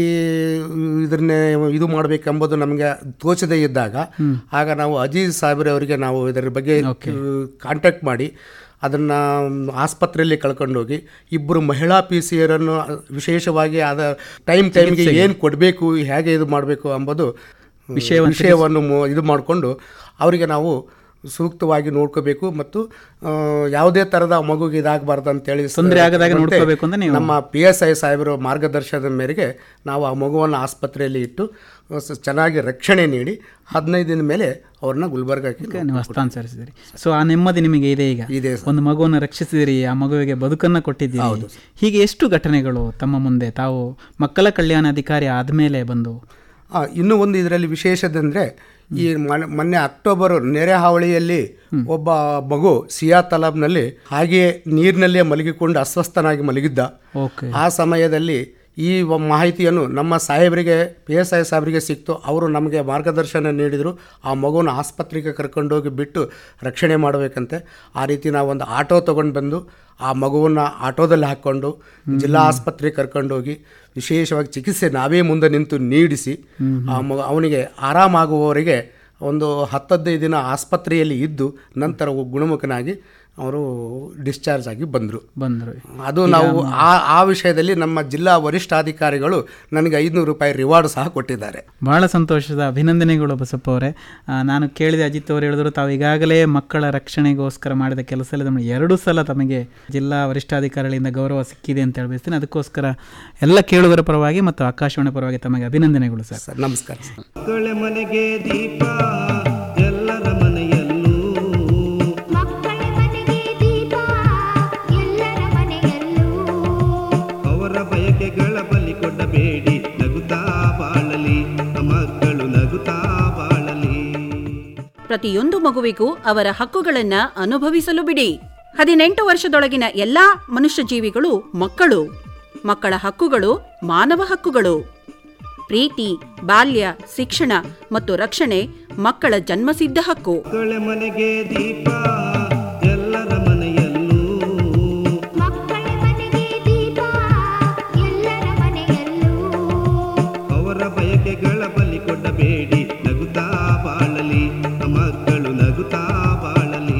ಇದನ್ನೇ ಇದು ಮಾಡಬೇಕೆಂಬುದು ನಮಗೆ ತೋಚದೇ ಇದ್ದಾಗ ಆಗ ನಾವು ಅಜೀಜ್ ಸಾಹೇಬ್ರವರಿಗೆ ನಾವು ಇದರ ಬಗ್ಗೆ ಕಾಂಟ್ಯಾಕ್ಟ್ ಮಾಡಿ ಅದನ್ನು ಆಸ್ಪತ್ರೆಯಲ್ಲಿ ಕಳ್ಕೊಂಡೋಗಿ ಇಬ್ಬರು ಮಹಿಳಾ ಪಿ ಸಿ ಯರನ್ನು ವಿಶೇಷವಾಗಿ ಅದ ಟೈಮ್ ಟೈಮ್ಗೆ ಏನು ಕೊಡಬೇಕು ಹೇಗೆ ಇದು ಮಾಡಬೇಕು ಎಂಬುದು ವಿಷಯವನ್ನು ವಿಷಯವನ್ನು ಮು- ಇದು ಮಾಡಿಕೊಂಡು ಅವರಿಗೆ ನಾವು ಸೂಕ್ತವಾಗಿ ನೋಡ್ಕೋಬೇಕು ಮತ್ತು ಆ, ಯಾವುದೇ ಥರದ ಮಗುಗೆ ಇದಾಗಬಾರ್ದು ಅಂತೇಳಿ ಸ- ತೊಂದ್ರೆ ಆಗದಾಗೆ ಮತ್ತೆ ನೋಡ್ಕೋಬೇಕು ಅಂತ ನೀವು- ನಮ್ಮ ಪಿ ಎಸ್ ಐ ಸಾಹೇಬರ ಮಾರ್ಗದರ್ಶನದ ಮೇರೆಗೆ ನಾವು ಆ ಮಗುವನ್ನು ಆಸ್ಪತ್ರೆಯಲ್ಲಿ ಇಟ್ಟು ಆ, ಸ- ಚೆನ್ನಾಗಿ ರಕ್ಷಣೆ ನೀಡಿ ಹದಿನೈದು ದಿನ ಮೇಲೆ ಅವ್ರನ್ನ ಗುಲ್ಬರ್ಗಕ್ಕೆ ನೀವು ಹಸ್ತಾಂತರಿಸಿದಿರಿ ಸೊ ಆ ನೆಮ್ಮದಿ ನಿಮಗೆ ಇದೆ ಈಗ ಇದೆ ಒಂದು ಮಗುವನ್ನು ರಕ್ಷಿಸಿದಿರಿ ಆ ಮಗುವಿಗೆ ಬದುಕನ್ನು ಕೊಟ್ಟಿದ್ದೀರಿ ಹೀಗೆ ಎಷ್ಟು ಘಟನೆಗಳು ತಮ್ಮ ಮುಂದೆ ತಾವು ಮಕ್ಕಳ ಕಲ್ಯಾಣ ಅಧಿಕಾರಿ ಆದಮೇಲೆ ಬಂದು ಆ, ಇನ್ನೂ ಒಂದು ಇದರಲ್ಲಿ ವಿಶೇಷದಂದರೆ ಈ ಮೊನ್ನೆ- ಮೊನ್ನೆ ಅಕ್ಟೋಬರ್ ನೆರೆ ಹಾವಳಿಯಲ್ಲಿ ಒಬ್ಬ ಮಗು ಸಿಯಾ ತಲಾಬ್ನಲ್ಲಿ ಹಾಗೆಯೇ ನೀರಿನಲ್ಲೇ ಮಲಗಿಕೊಂಡು ಅಸ್ವಸ್ಥನಾಗಿ ಮಲಗಿದ್ದ ಓಕೆ ಆ ಸಮಯದಲ್ಲಿ ಈ ವ- ಮಾಹಿತಿಯನ್ನು ನಮ್ಮ ಸಾಹೇಬರಿಗೆ ಪಿ ಎಸ್ ಐ ಸಾಹೇಬರಿಗೆ ಸಿಕ್ತು ಅವರು ನಮಗೆ ಮಾರ್ಗದರ್ಶನ ನೀಡಿದರು ಆ ಮಗುವನ್ನು ಆಸ್ಪತ್ರೆಗೆ ಕರ್ಕೊಂಡೋಗಿ ಬಿಟ್ಟು ರಕ್ಷಣೆ ಮಾಡಬೇಕಂತೆ ಆ ರೀತಿ ನಾವು ಒಂದು ಆಟೋ ತೊಗೊಂಡು ಬಂದು ಆ ಮಗುವನ್ನು ಆಟೋದಲ್ಲಿ ಹಾಕ್ಕೊಂಡು ಜಿಲ್ಲಾ ಆಸ್ಪತ್ರೆಗೆ ಕರ್ಕೊಂಡೋಗಿ ವಿಶೇಷವಾಗಿ ಚಿಕಿತ್ಸೆ ನಾವೇ ಮುಂದೆ ನಿಂತು ನೀಡಿಸಿ ಆ ಮಗು ಅವನಿಗೆ ಆರಾಮಾಗುವವರೆಗೆ ಒಂದು ಹತ್ತದೈದು ದಿನ ಆಸ್ಪತ್ರೆಯಲ್ಲಿ ಇದ್ದು ನಂತರ ಗುಣಮುಖನಾಗಿ ಅವರು ಡಿಸ್ಚಾರ್ಜ್ ಆಗಿ ಬಂದರು ಬಂದರು ಅದು ನಾವು ಆ ಆ ವಿಷಯದಲ್ಲಿ ನಮ್ಮ ಜಿಲ್ಲಾ ವರಿಷ್ಠಾಧಿಕಾರಿಗಳು ನನಗೆ ಐದುನೂರು ರೂಪಾಯಿ ರಿವಾರ್ಡ್ ಸಹ ಕೊಟ್ಟಿದ್ದಾರೆ ಬಹಳ ಸಂತೋಷದ ಅಭಿನಂದನೆಗಳು ಬಸಪ್ಪ ಅವರೇ ಆ, ನಾನು ಕೇಳಿದೆ ಅಜಿತ್ ಅವರು ಹೇಳಿದ್ರು ತಾವು ಈಗಾಗಲೇ ಮಕ್ಕಳ ರಕ್ಷಣೆಗೋಸ್ಕರ ಮಾಡಿದ ಕೆಲಸದಲ್ಲಿ ನಮಗೆ ಎರಡು ಸಲ ತಮಗೆ ಜಿಲ್ಲಾ ವರಿಷ್ಠಾಧಿಕಾರಿಗಳಿಂದ ಗೌರವ ಸಿಕ್ಕಿದೆ ಅಂತ ಹೇಳ್ಬಿಸ್ತೀನಿ ಅದಕ್ಕೋಸ್ಕರ ಎಲ್ಲ ಕೇಳುಗರ ಪರವಾಗಿ ಮತ್ತು ಆಕಾಶವಾಣಿ ಪರವಾಗಿ ತಮಗೆ ಅಭಿನಂದನೆಗಳು ಸರ್ ಸರ್ ನಮಸ್ಕಾರ ಸರ್ ಮಕ್ಕಳ ಮನೆಗೆ ದೀಪ ಎಲ್ಲರ ಮನೆಯಲ್ಲೂ ಮಕ್ಕಳ ಮನೆಗೆ ದೀಪ ಎಲ್ಲರ ಮನೆಯಲ್ಲೂ ಅವರ ಬಯಕೆಗಳ ಬಲಿ ಕೊಡಬೇಡಿ ನಗುತ್ತಾ ಬಾಳಲಿ ಮಕ್ಕಳು ನಗುತ್ತಾ ಬಾಳಲಿ ಪ್ರತಿಯೊಂದು ಮಗುವಿಗೂ ಅವರ ಹಕ್ಕುಗಳನ್ನ ಅನುಭವಿಸಲು ಬಿಡಿ ಹದಿನೆಂಟು ವರ್ಷದೊಳಗಿನ ಎಲ್ಲಾ ಮನುಷ್ಯ ಜೀವಿಗಳು ಮಕ್ಕಳು ಮಕ್ಕಳ ಹಕ್ಕುಗಳು ಮಾನವ ಹಕ್ಕುಗಳು ಪ್ರೀತಿ ಬಾಲ್ಯ ಶಿಕ್ಷಣ ಮತ್ತು ರಕ್ಷಣೆ ಮಕ್ಕಳ ಜನ್ಮಸಿದ್ಧ ಹಕ್ಕು ಮಕ್ಕಳ ಮನೆಗೆ ದೀಪ ಎಲ್ಲರ ಮನೆಯಲ್ಲೂ ಮಕ್ಕಳ ಮನೆಗೆ ದೀಪ ಎಲ್ಲರ ಮನೆಯಲ್ಲೂ ಅವರ ಬಯಕೆಗಳ ಬಲಿ ಕೊಡಬೇಡಿ ನಗುತ್ತಾ ಬಾಳಲಿ ಮಕ್ಕಳು ನಗುತ್ತಾ ಬಾಳಲಿ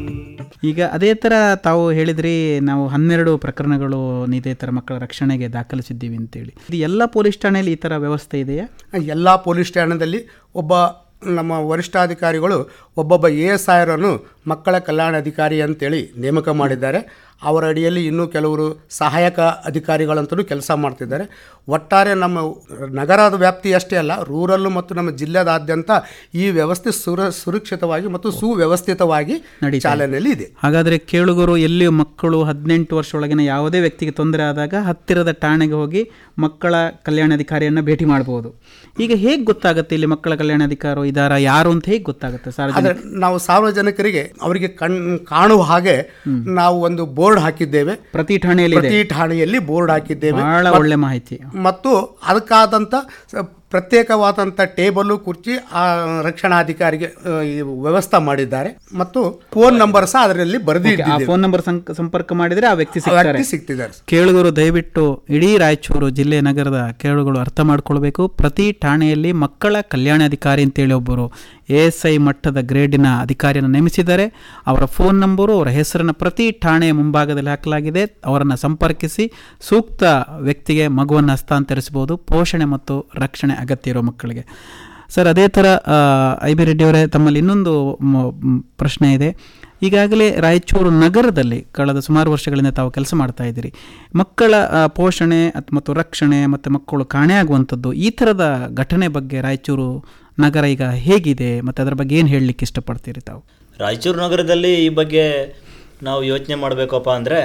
ಈಗ ಅದೇ ಥರ ತಾವು ಹೇಳಿದ್ರಿ ನಾವು ಹನ್ನೆರಡು ಪ್ರಕರಣಗಳು ಇದೇ ಥರ ಮಕ್ಕಳ ರಕ್ಷಣೆಗೆ ದಾಖಲಿಸಿದ್ದೀವಿ ಅಂತೇಳಿ ಇದು ಎಲ್ಲ ಪೊಲೀಸ್ ಠಾಣೆಯಲ್ಲಿ ಈ ಥರ ವ್ಯವಸ್ಥೆ ಇದೆಯಾ ಎಲ್ಲ ಪೊಲೀಸ್ ಠಾಣೆಯಲ್ಲಿ ಒಬ್ಬ ನಮ್ಮ ವರಿಷ್ಠಾಧಿಕಾರಿಗಳು ಒಬ್ಬೊಬ್ಬ ಎ ಎಸ್ ಐರನ್ನು ಮಕ್ಕಳ ಕಲ್ಯಾಣ ಅಧಿಕಾರಿ ಅಂತೇಳಿ ನೇಮಕ ಮಾಡಿದ್ದಾರೆ ಅವರ ಅಡಿಯಲ್ಲಿ ಇನ್ನೂ ಕೆಲವರು ಸಹಾಯಕ ಅಧಿಕಾರಿಗಳಂತಲೂ ಕೆಲಸ ಮಾಡ್ತಿದ್ದಾರೆ ಒಟ್ಟಾರೆ ನಮ್ಮ ನಗರದ ವ್ಯಾಪ್ತಿ ಅಷ್ಟೇ ಅಲ್ಲ ರೂರಲ್ಲು ಮತ್ತು ನಮ್ಮ ಜಿಲ್ಲೆದಾದ್ಯಂತ ಈ ವ್ಯವಸ್ಥೆ ಸುರ ಸುರಕ್ಷಿತವಾಗಿ ಮತ್ತು ಸುವ್ಯವಸ್ಥಿತವಾಗಿ ನಡೀತಾ ಇದೆ. ಚಾಲನೆಯಲ್ಲಿ ಇದೆ ಹಾಗಾದರೆ ಕೇಳುಗರು ಎಲ್ಲಿ ಮಕ್ಕಳು ಹದಿನೆಂಟು ವರ್ಷ ಒಳಗಿನ ಯಾವುದೇ ವ್ಯಕ್ತಿಗೆ ತೊಂದರೆ ಆದಾಗ ಹತ್ತಿರದ ಠಾಣೆಗೆ ಹೋಗಿ ಮಕ್ಕಳ ಕಲ್ಯಾಣಾಧಿಕಾರಿಯನ್ನು ಭೇಟಿ ಮಾಡಬಹುದು ಈಗ ಹೇಗೆ ಗೊತ್ತಾಗುತ್ತೆ ಇಲ್ಲಿ ಮಕ್ಕಳ ಕಲ್ಯಾಣಾಧಿಕಾರಿ ಇದಾರ ಯಾರು ಅಂತ ಹೇಗೆ ಗೊತ್ತಾಗುತ್ತೆ ಸಾರ್ವಜನಿಕ ಆದರೆ ನಾವು ಸಾರ್ವಜನಿಕರಿಗೆ ಅವರಿಗೆ ಕಣ್ ಕಾಣುವ ಹಾಗೆ ನಾವು ಒಂದು ಬೋರ್ಡ್ ಹಾಕಿದ್ದೇವೆ ಪ್ರತಿ ಠಾಣೆಯಲ್ಲಿ ಇದೆ ಪ್ರತಿ ಠಾಣೆಯಲ್ಲಿ ಬೋರ್ಡ್ ಹಾಕಿದ್ದೇವೆ ಬಹಳ ಒಳ್ಳೆ ಮಾಹಿತಿ ಮತ್ತು ಅದಕ್ಕಾದಂಥ ಸ- ಪ್ರತ್ಯೇಕವಾದಂಥ ಟೇಬಲು ಕುರ್ಚಿ ಆ ರಕ್ಷಣಾಧಿಕಾರಿಗೆ ಆ, ಈ ವ್ಯವಸ್ಥೆ ಮಾಡಿದ್ದಾರೆ ಮತ್ತು ಫೋನ್ ನಂಬರ್ ಸಹ ಅದರಲ್ಲಿ ಆ ಬರೆದಿಟ್ಟಿದ್ದೇವೆ ಫೋನ್ ನಂಬರ್ ಸಂಪರ್ಕ ಮಾಡಿದರೆ ಆ ವ್ಯಕ್ತಿ ಆ ಸಿಗ್ತಾರೆ ವ್ಯಕ್ತಿ ಸಿಗ್ತಿದ್ದಾರೆ ಕೇಳುಗರು ದಯವಿಟ್ಟು ಇಡೀ ರಾಯಚೂರು ಜಿಲ್ಲೆ ನಗರದ ಕೇಳುಗಳು ಅರ್ಥ ಮಾಡ್ಕೊಳ್ಬೇಕು ಪ್ರತಿ ಠಾಣೆಯಲ್ಲಿ ಮಕ್ಕಳ ಕಲ್ಯಾಣಾಧಿಕಾರಿ ಅಂತೇಳಿ ಒಬ್ಬರು ಎ ಎಸ್ ಐ ಮಟ್ಟದ ಗ್ರೇಡಿನ ಅಧಿಕಾರಿಯನ್ನು ನೇಮಿಸಿದ್ದಾರೆ ಅವರ ಫೋನ್ ನಂಬರು ಅವರ ಹೆಸರನ್ನು ಪ್ರತಿ ಠಾಣೆಯ ಮುಂಭಾಗದಲ್ಲಿ ಹಾಕಲಾಗಿದೆ ಅವರನ್ನು ಸಂಪರ್ಕಿಸಿ ಸೂಕ್ತ ವ್ಯಕ್ತಿಗೆ ಮಗುವನ್ನು ಹಸ್ತಾಂತರಿಸಬಹುದು ಪೋಷಣೆ ಮತ್ತು ರಕ್ಷಣೆ ಅಗತ್ಯ ಇರೋ ಮಕ್ಕಳಿಗೆ ಸರ್ ಅದೇ ಥರ ಐ ಬಿ ರೆಡ್ಡಿ ಅವರೇ ತಮ್ಮಲ್ಲಿ ಇನ್ನೊಂದು ಮ- ಮ್, ಪ್ರಶ್ನೆ ಇದೆ ಈಗಾಗಲೇ ರಾಯಚೂರು ನಗರದಲ್ಲಿ ಕಳೆದ ಸುಮಾರು ವರ್ಷಗಳಿಂದ ತಾವು ಕೆಲಸ ಮಾಡ್ತಾ ಇದ್ದೀರಿ ಮಕ್ಕಳ ಆ, ಪೋಷಣೆ ಅತ್- ಮತ್ತು ರಕ್ಷಣೆ ಮತ್ತು ಮಕ್ಕಳು ಕಾಣೆಯಾಗುವಂಥದ್ದು ಈ ಥರದ ಘಟನೆ ಬಗ್ಗೆ ರಾಯಚೂರು ನಗರ ಈಗ ಹೇಗಿದೆ ಮತ್ತು ಅದರ ಬಗ್ಗೆ ಏನು ಹೇಳಲಿಕ್ಕೆ ಇಷ್ಟಪಡ್ತೀರಿ ತಾವು ರಾಯಚೂರು ನಗರದಲ್ಲಿ ಈ ಬಗ್ಗೆ ನಾವು ಯೋಚನೆ ಮಾಡಬೇಕಪ್ಪ ಅಂದರೆ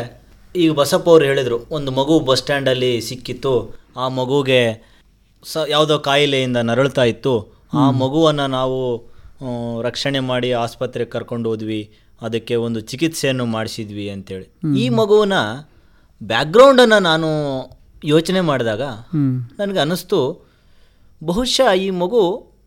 ಈಗ ಬಸಪ್ಪ ಅವರು ಹೇಳಿದರು ಒಂದು ಮಗು ಬಸ್ ಸ್ಟ್ಯಾಂಡಲ್ಲಿ ಸಿಕ್ಕಿತ್ತು ಆ ಮಗುಗೆ ಸ ಯಾವುದೋ ಕಾಯಿಲೆಯಿಂದ ನರಳ್ತಾ ಇತ್ತು ಆ ಮಗುವನ್ನು ನಾವು ಆ, ರಕ್ಷಣೆ ಮಾಡಿ ಆಸ್ಪತ್ರೆಗೆ ಕರ್ಕೊಂಡು ಹೋದ್ವಿ ಅದಕ್ಕೆ ಒಂದು ಚಿಕಿತ್ಸೆಯನ್ನು ಮಾಡಿಸಿದ್ವಿ ಅಂತೇಳಿ ಈ ಮಗುವಿನ ಬ್ಯಾಕ್ಗ್ರೌಂಡನ್ನು ನಾನು ಯೋಚನೆ ಮಾಡಿದಾಗ ಹ್ಮ್ ನನಗೆ ಅನ್ನಿಸ್ತು ಬಹುಶಃ ಈ ಮಗು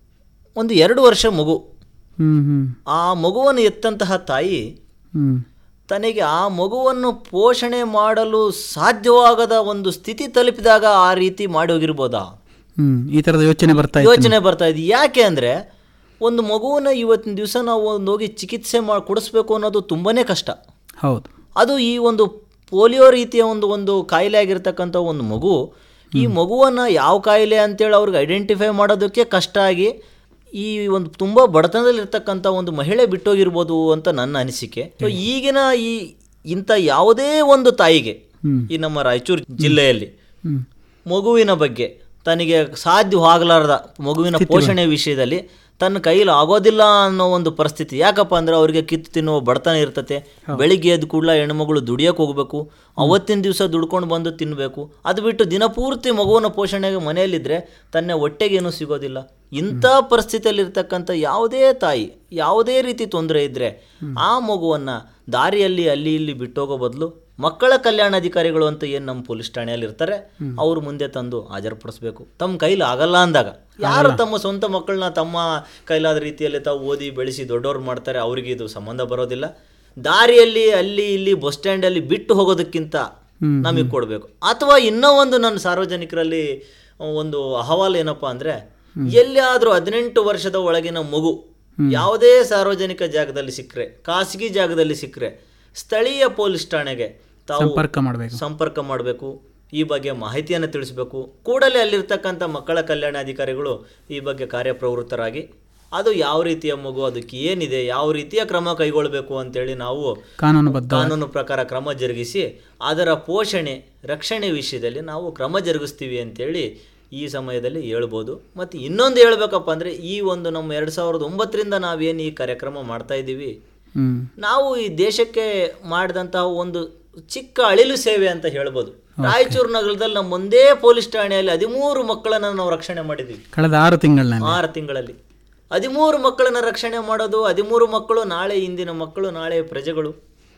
ಒಂದು ಎರಡು ವರ್ಷ ಮಗು ಹ್ಮ್ ಹ್ಮ್ ಆ ಮಗುವನ್ನು ಎತ್ತಂತಹ ತಾಯಿ ಹ್ಮ್ ತನಗೆ ಆ ಮಗುವನ್ನು ಪೋಷಣೆ ಮಾಡಲು ಸಾಧ್ಯವಾಗದ ಒಂದು ಸ್ಥಿತಿ ತಲುಪಿದಾಗ ಆ ರೀತಿ ಮಾಡಿ ಹೋಗಿರ್ಬೋದಾ ಹ್ಮ್ ಈ ಥರದ ಯೋಚನೆ ಬರ್ತಾ ಇತ್ತು ಯೋಚನೆ ಬರ್ತಾ ಇದೆ ಯಾಕೆ ಅಂದರೆ ಒಂದು ಮಗುವನ್ನ ಇವತ್ತಿನ ದಿವಸ ನಾವು ಒಂದು ಹೋಗಿ ಚಿಕಿತ್ಸೆ ಮಾಡಿ ಕೊಡಿಸ್ಬೇಕು ಅನ್ನೋದು ತುಂಬಾ ಕಷ್ಟ ಹೌದು ಅದು ಈ ಒಂದು ಪೋಲಿಯೋ ರೀತಿಯ ಒಂದು ಒಂದು ಕಾಯಿಲೆ ಆಗಿರ್ತಕ್ಕಂಥ ಒಂದು ಮಗು ಈ ಮಗುವನ್ನು ಯಾವ ಕಾಯಿಲೆ ಅಂತೇಳಿ ಅವ್ರಿಗೆ ಐಡೆಂಟಿಫೈ ಮಾಡೋದಕ್ಕೆ ಕಷ್ಟ ಆಗಿ ಈ ಒಂದು ತುಂಬ ಬಡತನದಲ್ಲಿರ್ತಕ್ಕಂಥ ಒಂದು ಮಹಿಳೆ ಬಿಟ್ಟೋಗಿರ್ಬೋದು ಅಂತ ನನ್ನ ಅನಿಸಿಕೆ ಸೊ ಈಗಿನ ಈ ಇಂಥ ಯಾವುದೇ ಒಂದು ತಾಯಿಗೆ ಈ ನಮ್ಮ ರಾಯಚೂರು ಜಿಲ್ಲೆಯಲ್ಲಿ ಹ್ಮ್ ಮಗುವಿನ ಬಗ್ಗೆ ತನಗೆ ಸಾಧ್ಯವಾಗಲಾರದ ಮಗುವಿನ ಪೋಷಣೆ ವಿಷಯದಲ್ಲಿ ತನ್ನ ಕೈಲಿ ಆಗೋದಿಲ್ಲ ಅನ್ನೋ ಒಂದು ಪರಿಸ್ಥಿತಿ ಯಾಕಪ್ಪ ಅಂದ್ರೆ ಅವರಿಗೆ ಕಿತ್ತು ತಿನ್ನುವ ಬಡತನ ಇರ್ತತೆ ಬೆಳಿಗ್ಗೆ ಎದ್ದು ಕೂಡಲೇ ಹೆಣ್ಮಗಳು ದುಡಿಯೋಕೆ ಹೋಗಬೇಕು ಅವತ್ತಿನ ದಿವಸ ದುಡ್ಕೊಂಡು ಬಂದು ತಿನ್ನಬೇಕು ಅದು ಬಿಟ್ಟು ದಿನಪೂರ್ತಿ ಮಗುವಿನ ಪೋಷಣೆಗೆ ಮನೆಯಲ್ಲಿದ್ದರೆ ತನ್ನ ಹೊಟ್ಟೆಗೇನು ಸಿಗೋದಿಲ್ಲ ಇಂಥ ಪರಿಸ್ಥಿತಿಯಲ್ಲಿರ್ತಕ್ಕಂಥ ಯಾವುದೇ ತಾಯಿ ಯಾವುದೇ ರೀತಿ ತೊಂದರೆ ಇದ್ದರೆ ಆ ಮಗುವನ್ನು ದಾರಿಯಲ್ಲಿ ಅಲ್ಲಿ ಇಲ್ಲಿ ಬಿಟ್ಟೋಗೋ ಬದಲು ಮಕ್ಕಳ ಕಲ್ಯಾಣಾಧಿಕಾರಿಗಳು ಅಂತ ಏನು ನಮ್ಮ ಪೊಲೀಸ್ ಠಾಣೆಯಲ್ಲಿ ಇರ್ತಾರೆ ಅವ್ರು ಮುಂದೆ ತಂದು ಹಾಜರುಪಡಿಸ್ಬೇಕು ತಮ್ಮ ಕೈಲಿ ಆಗಲ್ಲ ಅಂದಾಗ ಯಾರು ತಮ್ಮ ಸ್ವಂತ ಮಕ್ಕಳನ್ನ ತಮ್ಮ ಕೈಲಾದ ರೀತಿಯಲ್ಲಿ ತಾವು ಓದಿ ಬೆಳೆಸಿ ದೊಡ್ಡವ್ರು ಮಾಡ್ತಾರೆ ಅವರಿಗೆ ಇದು ಸಂಬಂಧ ಬರೋದಿಲ್ಲ ದಾರಿಯಲ್ಲಿ ಅಲ್ಲಿ ಇಲ್ಲಿ ಬಸ್ ಸ್ಟ್ಯಾಂಡಲ್ಲಿ ಬಿಟ್ಟು ಹೋಗೋದಕ್ಕಿಂತ ನಮಗೆ ಕೊಡಬೇಕು ಅಥವಾ ಇನ್ನೂ ಒಂದು ನನ್ನ ಸಾರ್ವಜನಿಕರಲ್ಲಿ ಒಂದು ಅಹವಾಲು ಏನಪ್ಪಾ ಅಂದರೆ ಎಲ್ಲಿಯಾದರೂ ಹದಿನೆಂಟು ವರ್ಷದ ಒಳಗಿನ ಮಗು ಯಾವುದೇ ಸಾರ್ವಜನಿಕ ಜಾಗದಲ್ಲಿ ಸಿಕ್ಕರೆ ಖಾಸಗಿ ಜಾಗದಲ್ಲಿ ಸಿಕ್ಕರೆ ಸ್ಥಳೀಯ ಪೊಲೀಸ್ ಠಾಣೆಗೆ ತಾವು ಸಂಪರ್ಕ ಮಾಡಬೇಕು ಸಂಪರ್ಕ ಮಾಡಬೇಕು ಈ ಬಗ್ಗೆ ಮಾಹಿತಿಯನ್ನು ತಿಳಿಸಬೇಕು ಕೂಡಲೇ ಅಲ್ಲಿರ್ತಕ್ಕಂಥ ಮಕ್ಕಳ ಕಲ್ಯಾಣಾಧಿಕಾರಿಗಳು ಈ ಬಗ್ಗೆ ಕಾರ್ಯಪ್ರವೃತ್ತರಾಗಿ ಅದು ಯಾವ ರೀತಿಯ ಮಗು ಅದಕ್ಕೆ ಏನಿದೆ ಯಾವ ರೀತಿಯ ಕ್ರಮ ಕೈಗೊಳ್ಳಬೇಕು ಅಂತೇಳಿ ನಾವು ಕಾನೂನುಬದ್ಧ ಕಾನೂನು ಪ್ರಕಾರ ಕ್ರಮ ಜರುಗಿಸಿ ಅದರ ಪೋಷಣೆ ರಕ್ಷಣೆ ವಿಷಯದಲ್ಲಿ ನಾವು ಕ್ರಮ ಜರುಗಿಸ್ತೀವಿ ಅಂತೇಳಿ ಈ ಸಮಯದಲ್ಲಿ ಹೇಳ್ಬೋದು ಮತ್ತು ಇನ್ನೊಂದು ಹೇಳ್ಬೇಕಪ್ಪ ಅಂದರೆ ಈ ಒಂದು ನಮ್ಮ ಎರಡು ಸಾವಿರದ ಒಂಬತ್ತರಿಂದ ನಾವೇನು ಈ ಕಾರ್ಯಕ್ರಮ ಮಾಡ್ತಾ ಇದ್ದೀವಿ ಹ್ಮ್ ನಾವು ಈ ದೇಶಕ್ಕೆ ಮಾಡಿದಂತಹ ಒಂದು ಚಿಕ್ಕ ಅಳಿಲು ಸೇವೆ ಅಂತ ಹೇಳ್ಬೋದು ರಾಯಚೂರು ನಗರದಲ್ಲಿ ನಮ್ಮ ಒಂದೇ ಪೊಲೀಸ್ ಠಾಣೆಯಲ್ಲಿ ಹದಿಮೂರು ಮಕ್ಕಳನ್ನು ನಾವು ರಕ್ಷಣೆ ಮಾಡಿದ್ದೀವಿ ಕಳೆದ ಆರು ತಿಂಗಳಿನಲ್ಲಿ ಆರು ತಿಂಗಳಲ್ಲಿ ಹದಿಮೂರು ಮಕ್ಕಳನ್ನ ರಕ್ಷಣೆ ಮಾಡೋದು ಹದಿಮೂರು ಮಕ್ಕಳು ನಾಳೆ ಇಂದಿನ ಮಕ್ಕಳು ನಾಳೆ ಪ್ರಜೆಗಳು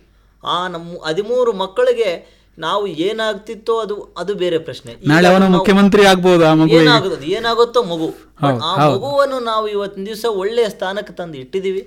ಆ ನಮ್ಮ ಹದಿಮೂರು ಮಕ್ಕಳಿಗೆ ನಾವು ಏನಾಗ್ತಿತ್ತೋ ಅದು ಅದು ಬೇರೆ ಪ್ರಶ್ನೆ ಈಗ ನಾಳೆ ಅವನು ನಾವು- ಮುಖ್ಯಮಂತ್ರಿ ಆಗ್ಬೋದು ಆ ಮಗು ಏನಾಗುತ್ತದೆ ಏನಾಗುತ್ತೋ ಮಗು But ಆ ಮಗುವನ್ನು ನಾವು ಇವತ್ತಿನ ದಿವಸ ಒಳ್ಳೆಯ ಸ್ಥಾನಕ್ಕೆ ತಂದು ಇಟ್ಟಿದ್ದೀವಿ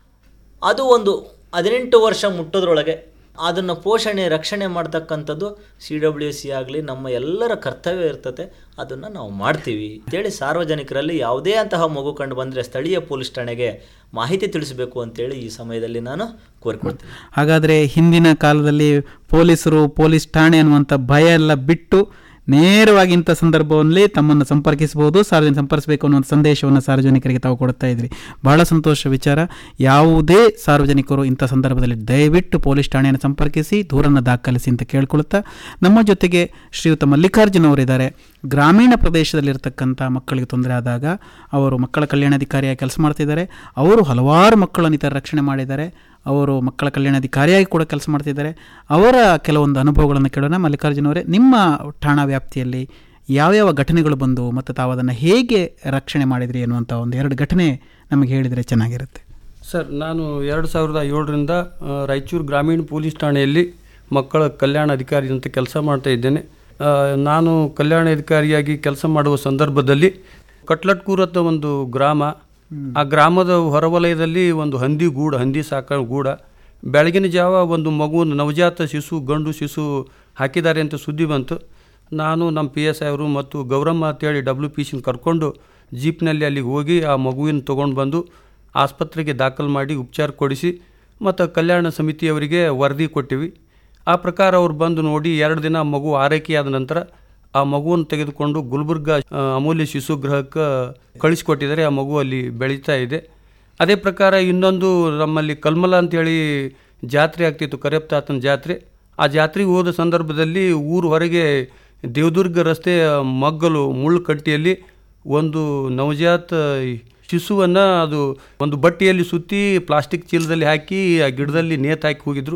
ಅದು ಒಂದು ಹದಿನೆಂಟು ವರ್ಷ ಮುಟ್ಟೋದ್ರೊಳಗೆ ಅದನ್ನು ಪೋಷಣೆ ರಕ್ಷಣೆ ಮಾಡ್ತಕ್ಕಂಥದ್ದು ಸಿ ಡಬ್ಲ್ಯೂ ಸಿ ಆಗಲಿ ನಮ್ಮ ಎಲ್ಲರ ಕರ್ತವ್ಯ ಇರ್ತದೆ ಅದನ್ನು ನಾವು ಮಾಡ್ತೀವಿ ಅಂತೇಳಿ ಸಾರ್ವಜನಿಕರಲ್ಲಿ ಯಾವುದೇ ಅಂತಹ ಮಗು ಕಂಡು ಬಂದರೆ ಸ್ಥಳೀಯ ಪೊಲೀಸ್ ಠಾಣೆಗೆ ಮಾಹಿತಿ ತಿಳಿಸಬೇಕು ಅಂತೇಳಿ ಈ ಸಮಯದಲ್ಲಿ ನಾನು ಕೋರಿಕೊಳ್ತೀನಿ ಹಾಗಾದರೆ ಹಿಂದಿನ ಕಾಲದಲ್ಲಿ ಪೊಲೀಸರು ಪೊಲೀಸ್ ಠಾಣೆ ಅನ್ನುವಂಥ ಭಯ ಎಲ್ಲ ಬಿಟ್ಟು ನೇರವಾಗಿ ಇಂಥ ಸಂದರ್ಭದಲ್ಲಿ ತಮ್ಮನ್ನು ಸಂಪರ್ಕಿಸಬಹುದು ಸಾರ್ವಜನಿಕ ಸಂಪರ್ಕಿಸಬೇಕು ಅನ್ನುವಂಥ ಸಂದೇಶವನ್ನು ಸಾರ್ವಜನಿಕರಿಗೆ ತಾವು ಕೊಡ್ತಾ ಇದ್ರಿ ಬಹಳ ಸಂತೋಷ ವಿಚಾರ ಯಾವುದೇ ಸಾರ್ವಜನಿಕರು ಇಂಥ ಸಂದರ್ಭದಲ್ಲಿ ದಯವಿಟ್ಟು ಪೊಲೀಸ್ ಠಾಣೆಯನ್ನು ಸಂಪರ್ಕಿಸಿ ದೂರನ್ನು ದಾಖಲಿಸಿ ಅಂತ ಕೇಳ್ಕೊಳ್ತಾ ನಮ್ಮ ಜೊತೆಗೆ ಶ್ರೀಯುತ ಮಲ್ಲಿಕಾರ್ಜುನ್ ಅವರಿದ್ದಾರೆ ಗ್ರಾಮೀಣ ಪ್ರದೇಶದಲ್ಲಿರ್ತಕ್ಕಂಥ ಮಕ್ಕಳಿಗೆ ತೊಂದರೆ ಆದಾಗ ಅವರು ಮಕ್ಕಳ ಕಲ್ಯಾಣಾಧಿಕಾರಿಯಾಗಿ ಕೆಲಸ ಮಾಡ್ತಿದ್ದಾರೆ ಅವರು ಹಲವಾರು ಮಕ್ಕಳನ್ನು ಈ ಥರ ರಕ್ಷಣೆ ಮಾಡಿದ್ದಾರೆ ಅವರು ಮಕ್ಕಳ ಕಲ್ಯಾಣಾಧಿಕಾರಿಯಾಗಿ ಕೂಡ ಕೆಲಸ ಮಾಡ್ತಿದ್ದಾರೆ ಅವರ ಕೆಲವೊಂದು ಅನುಭವಗಳನ್ನು ಕೇಳೋಣ ಮಲ್ಲಿಕಾರ್ಜುನ ಅವರೇ ನಿಮ್ಮ ಠಾಣಾ ವ್ಯಾಪ್ತಿಯಲ್ಲಿ ಯಾವ್ಯಾವ ಘಟನೆಗಳು ಬಂದು ಮತ್ತು ತಾವು ಅದನ್ನು ಹೇಗೆ ರಕ್ಷಣೆ ಮಾಡಿದ್ರಿ ಅನ್ನುವಂಥ ಒಂದು ಎರಡು ಘಟನೆ ನಮಗೆ ಹೇಳಿದರೆ ಚೆನ್ನಾಗಿರುತ್ತೆ ಸರ್ ನಾನು ಎರಡು ಸಾವಿರದ ಏಳರಿಂದ ಆ, ರಾಯಚೂರು ಗ್ರಾಮೀಣ ಪೊಲೀಸ್ ಠಾಣೆಯಲ್ಲಿ ಮಕ್ಕಳ ಕಲ್ಯಾಣ ಅಧಿಕಾರಿ ಅಂತ ಕೆಲಸ ಮಾಡ್ತಾ ಇದ್ದೇನೆ ಆ, ನಾನು ಕಲ್ಯಾಣಾಧಿಕಾರಿಯಾಗಿ ಕೆಲಸ ಮಾಡುವ ಸಂದರ್ಭದಲ್ಲಿ ಕಟ್ಲಟ್ಕೂರ್ ಅಂತ ಒಂದು ಗ್ರಾಮ ಆ ಗ್ರಾಮದ ಹೊರವಲಯದಲ್ಲಿ ಒಂದು ಹಂದಿ ಗೂಡು ಹಂದಿ ಸಾಕ ಗೂಡ ಬೆಳಗಿನ ಜಾವ ಒಂದು ಮಗುವನ್ನು ನವಜಾತ ಶಿಶು ಗಂಡು ಶಿಶು ಹಾಕಿದ್ದಾರೆ ಅಂತ ಸುದ್ದಿ ಬಂತು ನಾನು ನಮ್ಮ ಪಿ ಎಸ್ ಐ ಅವರು ಮತ್ತು ಗೌರಮ್ಮ ಅಂತೇಳಿ ಡಬ್ಲ್ಯೂ ಪಿ ಸಿನ ಕರ್ಕೊಂಡು ಜೀಪ್ನಲ್ಲಿ ಅಲ್ಲಿಗೆ ಹೋಗಿ ಆ ಮಗುವಿನ ತೊಗೊಂಡು ಬಂದು ಆಸ್ಪತ್ರೆಗೆ ದಾಖಲು ಮಾಡಿ ಉಪಚಾರ ಕೊಡಿಸಿ ಮತ್ತು ಕಲ್ಯಾಣ ಸಮಿತಿಯವರಿಗೆ ವರದಿ ಕೊಟ್ಟಿವಿ ಆ ಪ್ರಕಾರ ಅವ್ರು ಬಂದು ನೋಡಿ ಎರಡು ದಿನ ಮಗು ಆರೈಕೆಯಾದ ನಂತರ ಆ ಮಗುವನ್ನು ತೆಗೆದುಕೊಂಡು ಗುಲ್ಬರ್ಗ ಆ, ಅಮೂಲ್ಯ ಶಿಶು ಗೃಹಕ್ಕೆ ಕಳಿಸಿಕೊಟ್ಟಿದ್ದಾರೆ ಆ ಮಗು ಅಲ್ಲಿ ಬೆಳೀತಾ ಇದೆ ಅದೇ ಪ್ರಕಾರ ಇನ್ನೊಂದು ನಮ್ಮಲ್ಲಿ ಕಲ್ಮಲ ಅಂತೇಳಿ ಜಾತ್ರೆ ಆಗ್ತಿತ್ತು ಕರೆಪ್ತಾತನ ಜಾತ್ರೆ ಆ ಜಾತ್ರೆಗೆ ಹೋದ ಸಂದರ್ಭದಲ್ಲಿ ಊರು ಹೊರಗೆ ದೇವದುರ್ಗ ರಸ್ತೆಯ ಮಗ್ಗಲು ಮುಳ್ಳುಕಟ್ಟಿಯಲ್ಲಿ ಒಂದು ನವಜಾತ ಶಿಶುವನ್ನು ಅದು ಒಂದು ಬಟ್ಟೆಯಲ್ಲಿ ಸುತ್ತಿ ಪ್ಲಾಸ್ಟಿಕ್ ಚೀಲದಲ್ಲಿ ಹಾಕಿ ಆ ಗಿಡದಲ್ಲಿ ನೇತು ಹಾಕಿ ಹೋಗಿದ್ರು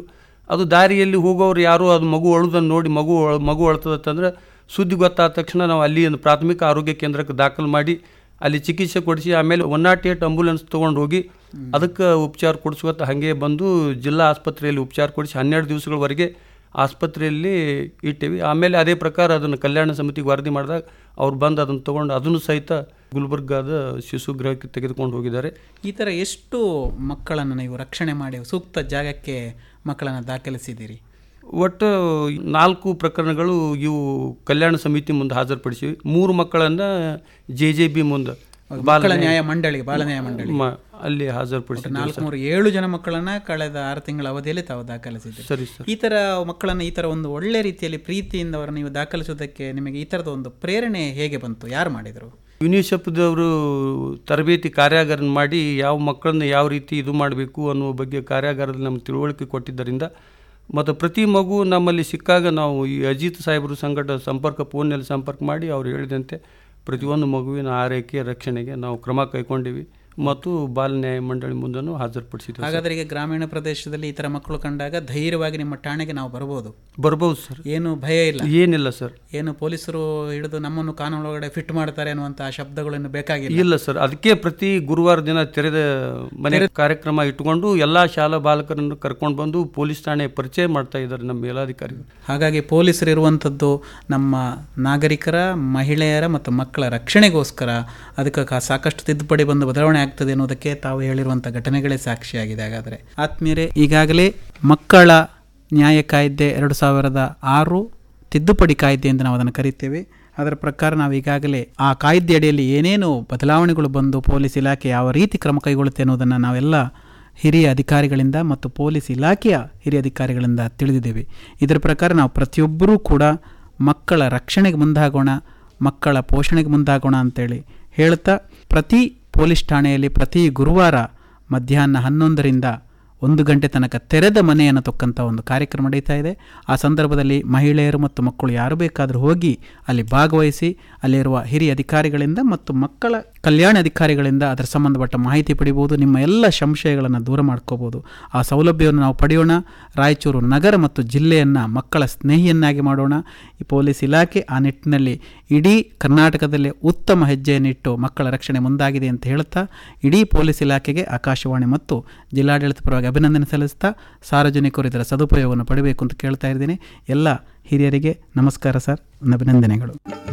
ಅದು ದಾರಿಯಲ್ಲಿ ಹೋಗೋರು ಯಾರು ಅದು ಮಗು ಅಳುದನ್ನು ನೋಡಿ ಮಗು ಅಳ್- ಮಗು ಅಳ್ತದತ್ತಂದ್ರೆ ಸುದ್ದಿ ಗೊತ್ತಾದ ತಕ್ಷಣ ನಾವು ಅಲ್ಲಿ ಒಂದು ಪ್ರಾಥಮಿಕ ಆರೋಗ್ಯ ಕೇಂದ್ರಕ್ಕೆ ದಾಖಲು ಮಾಡಿ ಅಲ್ಲಿ ಚಿಕಿತ್ಸೆ ಕೊಡಿಸಿ ಆಮೇಲೆ ಒನ್ ನಾಟ್ ಏಟ್ ಆಂಬುಲೆನ್ಸ್ ತೊಗೊಂಡು ಹೋಗಿ ಅದಕ್ಕೆ ಉಪಚಾರ ಕೊಡಿಸುವತ್ತ ಹಾಗೆ ಬಂದು ಜಿಲ್ಲಾ ಆಸ್ಪತ್ರೆಯಲ್ಲಿ ಉಪಚಾರ ಕೊಡಿಸಿ ಹನ್ನೆರಡು ದಿವಸಗಳವರೆಗೆ ಆಸ್ಪತ್ರೆಯಲ್ಲಿ ಇಟ್ಟೇವಿ ಆಮೇಲೆ ಅದೇ ಪ್ರಕಾರ ಅದನ್ನು ಕಲ್ಯಾಣ ಸಮಿತಿಗೆ ವರದಿ ಮಾಡಿದಾಗ ಅವ್ರು ಬಂದು ಅದನ್ನು ತೊಗೊಂಡು ಅದನ್ನು ಸಹಿತ ಗುಲ್ಬರ್ಗಾದ ಶಿಶು ಗೃಹಕ್ಕೆ ತೆಗೆದುಕೊಂಡು ಹೋಗಿದ್ದಾರೆ ಈ ಥರ ಎಷ್ಟು ಮಕ್ಕಳನ್ನು ನೀವು ರಕ್ಷಣೆ ಮಾಡಿ ಸೂಕ್ತ ಜಾಗಕ್ಕೆ ಮಕ್ಕಳನ್ನು ದಾಖಲಿಸಿದ್ದೀರಿ ಒಟ್ಟು ನಾಲ್ಕು ಪ್ರಕರಣಗಳು ಇವು ಕಲ್ಯಾಣ ಸಮಿತಿ ಮುಂದೆ ಹಾಜರುಪಡಿಸಿವಿ ಮೂರು ಮಕ್ಕಳನ್ನು ಜೆ ಜೆ ಬಿ ಮುಂದೆ ಮಕ್ಕಳ ನ್ಯಾಯ ಮಂಡಳಿ ಬಾಲ ನ್ಯಾಯ ಮಂಡಳಿ ಮ- ಅಲ್ಲಿ ಹಾಜರುಪಡಿಸಿದ್ವಿ ನಾಲ್ಕುನೂರು ಏಳು ಜನ ಮಕ್ಕಳನ್ನ ಕಳೆದ ಆರು ತಿಂಗಳ ಅವಧಿಯಲ್ಲಿ ತಾವು ದಾಖಲಿಸಿದ್ದೀರಿ ಸರಿ ಸರ್ ಈ ಥರ ಮಕ್ಕಳನ್ನು ಈ ಥರ ಒಂದು ಒಳ್ಳೆ ರೀತಿಯಲ್ಲಿ ಪ್ರೀತಿಯಿಂದ ಅವರ ನೀವು ದಾಖಲಿಸೋದಕ್ಕೆ ನಿಮಗೆ ಈ ಥರದ ಒಂದು ಪ್ರೇರಣೆ ಹೇಗೆ ಬಂತು ಯಾರು ಮಾಡಿದರು ಯುನಿಸೆಫ್ದವರು ತರಬೇತಿ ಕಾರ್ಯಾಗಾರ ಮಾಡಿ ಯಾವ ಮಕ್ಕಳನ್ನ ಯಾವ ರೀತಿ ಇದು ಮಾಡಬೇಕು ಅನ್ನುವ ಬಗ್ಗೆ ಕಾರ್ಯಾಗಾರದಲ್ಲಿ ನಮ್ಗೆ ತಿಳುವಳಿಕೆ ಕೊಟ್ಟಿದ್ದರಿಂದ ಮತ್ತು ಪ್ರತಿ ಮಗು ನಮ್ಮಲ್ಲಿ ಸಿಕ್ಕಾಗ ನಾವು ಈ ಅಜಿತ್ ಸಾಹೇಬರು ಸಂಘಟ ಸಂಪರ್ಕ ಫೋನ್ನಲ್ಲಿ ಸಂಪರ್ಕ ಮಾಡಿ ಅವ್ರು ಹೇಳಿದಂತೆ ಪ್ರತಿಯೊಂದು ಮಗುವಿನ ಆರೈಕೆ ರಕ್ಷಣೆಗೆ ನಾವು ಕ್ರಮ ಕೈಗೊಂಡಿವಿ ಮತ್ತು ಬಾಲ ನ್ಯಾಯ ಮಂಡಳಿ ಮುಂದೂ ಹಾಜರುಪಡಿಸಿದ್ವಿ ಹಾಗಾದ್ರೆ ಈಗ ಗ್ರಾಮೀಣ ಪ್ರದೇಶದಲ್ಲಿ ಈ ಥರ ಮಕ್ಕಳು ಕಂಡಾಗ ಧೈರ್ಯವಾಗಿ ನಿಮ್ಮ ಠಾಣೆಗೆ ನಾವು ಬರ್ಬೋದು ಬರ್ಬೋದು ಸರ್ ಏನು ಭಯ ಇಲ್ಲ ಏನಿಲ್ಲ ಸರ್ ಏನು ಪೊಲೀಸರು ಹಿಡಿದು ನಮ್ಮನ್ನು ಕಾನೂನೊಳಗಡೆ ಫಿಟ್ ಮಾಡ್ತಾರೆ ಅನ್ನುವಂಥ ಶಬ್ದಗಳನ್ನು ಬೇಕಾಗಿಲ್ಲ ಇಲ್ಲ ಸರ್ ಅದಕ್ಕೆ ಪ್ರತಿ ಗುರುವಾರ ದಿನ ತೆರೆದ ಮನೆ ಕಾರ್ಯಕ್ರಮ ಇಟ್ಕೊಂಡು ಎಲ್ಲಾ ಶಾಲಾ ಬಾಲಕರನ್ನು ಕರ್ಕೊಂಡು ಬಂದು ಪೊಲೀಸ್ ಠಾಣೆ ಪರಿಚಯ ಮಾಡ್ತಾ ಇದ್ದಾರೆ ನಮ್ಮ ಮೇಲಾಧಿಕಾರಿಗಳು ಹಾಗಾಗಿ ಪೊಲೀಸರು ಇರುವಂಥದ್ದು ನಮ್ಮ ನಾಗರಿಕರ ಮಹಿಳೆಯರ ಮತ್ತು ಮಕ್ಕಳ ರಕ್ಷಣೆಗೋಸ್ಕರ ಅದಕ್ಕೆ ಕಾ- ಸಾಕಷ್ಟು ತಿದ್ದುಪಡಿ ಬಂದು ಬದಲಾವಣೆ ಆಗ್ತದೆ ಅನ್ನೋದಕ್ಕೆ ತಾವು ಹೇಳಿರುವಂಥ ಘಟನೆಗಳೇ ಸಾಕ್ಷಿಯಾಗಿದೆ ಹಾಗಾದರೆ ಆತ್ಮೀಯರೇ ಈಗಾಗಲೇ ಮಕ್ಕಳ ನ್ಯಾಯ ಕಾಯ್ದೆ ಎರಡು ಸಾವಿರದ ಆರು ತಿದ್ದುಪಡಿ ಕಾಯ್ದೆ ಎಂದು ನಾವು ಅದನ್ನು ಕರಿತೇವೆ ಅದರ ಪ್ರಕಾರ ನಾವು ಈಗಾಗಲೇ ಆ ಕಾಯ್ದೆ ಅಡಿಯಲ್ಲಿ ಏನೇನು ಬದಲಾವಣೆಗಳು ಬಂದು ಪೊಲೀಸ್ ಇಲಾಖೆ ಯಾವ ರೀತಿ ಕ್ರಮ ಕೈಗೊಳ್ಳುತ್ತೆ ಅನ್ನೋದನ್ನು ನಾವೆಲ್ಲ ಹಿರಿಯ ಅಧಿಕಾರಿಗಳಿಂದ ಮತ್ತು ಪೊಲೀಸ್ ಇಲಾಖೆಯ ಹಿರಿಯ ಅಧಿಕಾರಿಗಳಿಂದ ತಿಳಿದಿದ್ದೇವೆ ಇದರ ಪ್ರಕಾರ ನಾವು ಪ್ರತಿಯೊಬ್ಬರೂ ಕೂಡ ಮಕ್ಕಳ ರಕ್ಷಣೆಗೆ ಮುಂದಾಗೋಣ ಮಕ್ಕಳ ಪೋಷಣೆಗೆ ಮುಂದಾಗೋಣ ಅಂತೇಳಿ ಹೇಳ್ತಾ ಪ್ರತಿ ಪೊಲೀಸ್ ಠಾಣೆಯಲ್ಲಿ ಪ್ರತಿ ಗುರುವಾರ ಮಧ್ಯಾಹ್ನ ಹನ್ನೊಂದರಿಂದ ಒಂದು ಗಂಟೆ ತನಕ ತೆರೆದ ಮನೆಯನ್ನು ತೊಕ್ಕಂಥ ಒಂದು ಕಾರ್ಯಕ್ರಮ ನಡೀತಾ ಇದೆ ಆ ಸಂದರ್ಭದಲ್ಲಿ ಮಹಿಳೆಯರು ಮತ್ತು ಮಕ್ಕಳು ಯಾರು ಬೇಕಾದರೂ ಹೋಗಿ ಅಲ್ಲಿ ಭಾಗವಹಿಸಿ ಅಲ್ಲಿರುವ ಹಿರಿಯ ಅಧಿಕಾರಿಗಳಿಂದ ಮತ್ತು ಮಕ್ಕಳ ಕಲ್ಯಾಣ ಅಧಿಕಾರಿಗಳಿಂದ ಅದರ ಸಂಬಂಧಪಟ್ಟ ಮಾಹಿತಿ ಪಡಿಬೋದು ನಿಮ್ಮ ಎಲ್ಲ ಸಂಶಯಗಳನ್ನು ದೂರ ಮಾಡ್ಕೋಬೋದು ಆ ಸೌಲಭ್ಯವನ್ನು ನಾವು ಪಡೆಯೋಣ ರಾಯಚೂರು ನಗರ ಮತ್ತು ಜಿಲ್ಲೆಯನ್ನು ಮಕ್ಕಳ ಸ್ನೇಹಿಯನ್ನಾಗಿ ಮಾಡೋಣ ಈ ಪೊಲೀಸ್ ಇಲಾಖೆ ಆ ನಿಟ್ಟಿನಲ್ಲಿ ಇಡೀ ಕರ್ನಾಟಕದಲ್ಲಿ ಉತ್ತಮ ಹೆಜ್ಜೆಯನ್ನಿಟ್ಟು ಮಕ್ಕಳ ರಕ್ಷಣೆ ಮುಂದಾಗಿದೆ ಅಂತ ಹೇಳ್ತಾ ಇಡೀ ಪೊಲೀಸ್ ಇಲಾಖೆಗೆ ಆಕಾಶವಾಣಿ ಮತ್ತು ಜಿಲ್ಲಾಡಳಿತ ಪರವಾಗಿ ಅಭಿನಂದನೆ ಸಲ್ಲಿಸ್ತಾ ಸಾರ್ವಜನಿಕರು ಇದರ ಸದುಪಯೋಗವನ್ನು ಪಡಿಬೇಕು ಅಂತ ಕೇಳ್ತಾ ಇದ್ದೀನಿ ಎಲ್ಲ ಹಿರಿಯರಿಗೆ ನಮಸ್ಕಾರ ಸರ್ ನನ್ನ ಅಭಿನಂದನೆಗಳು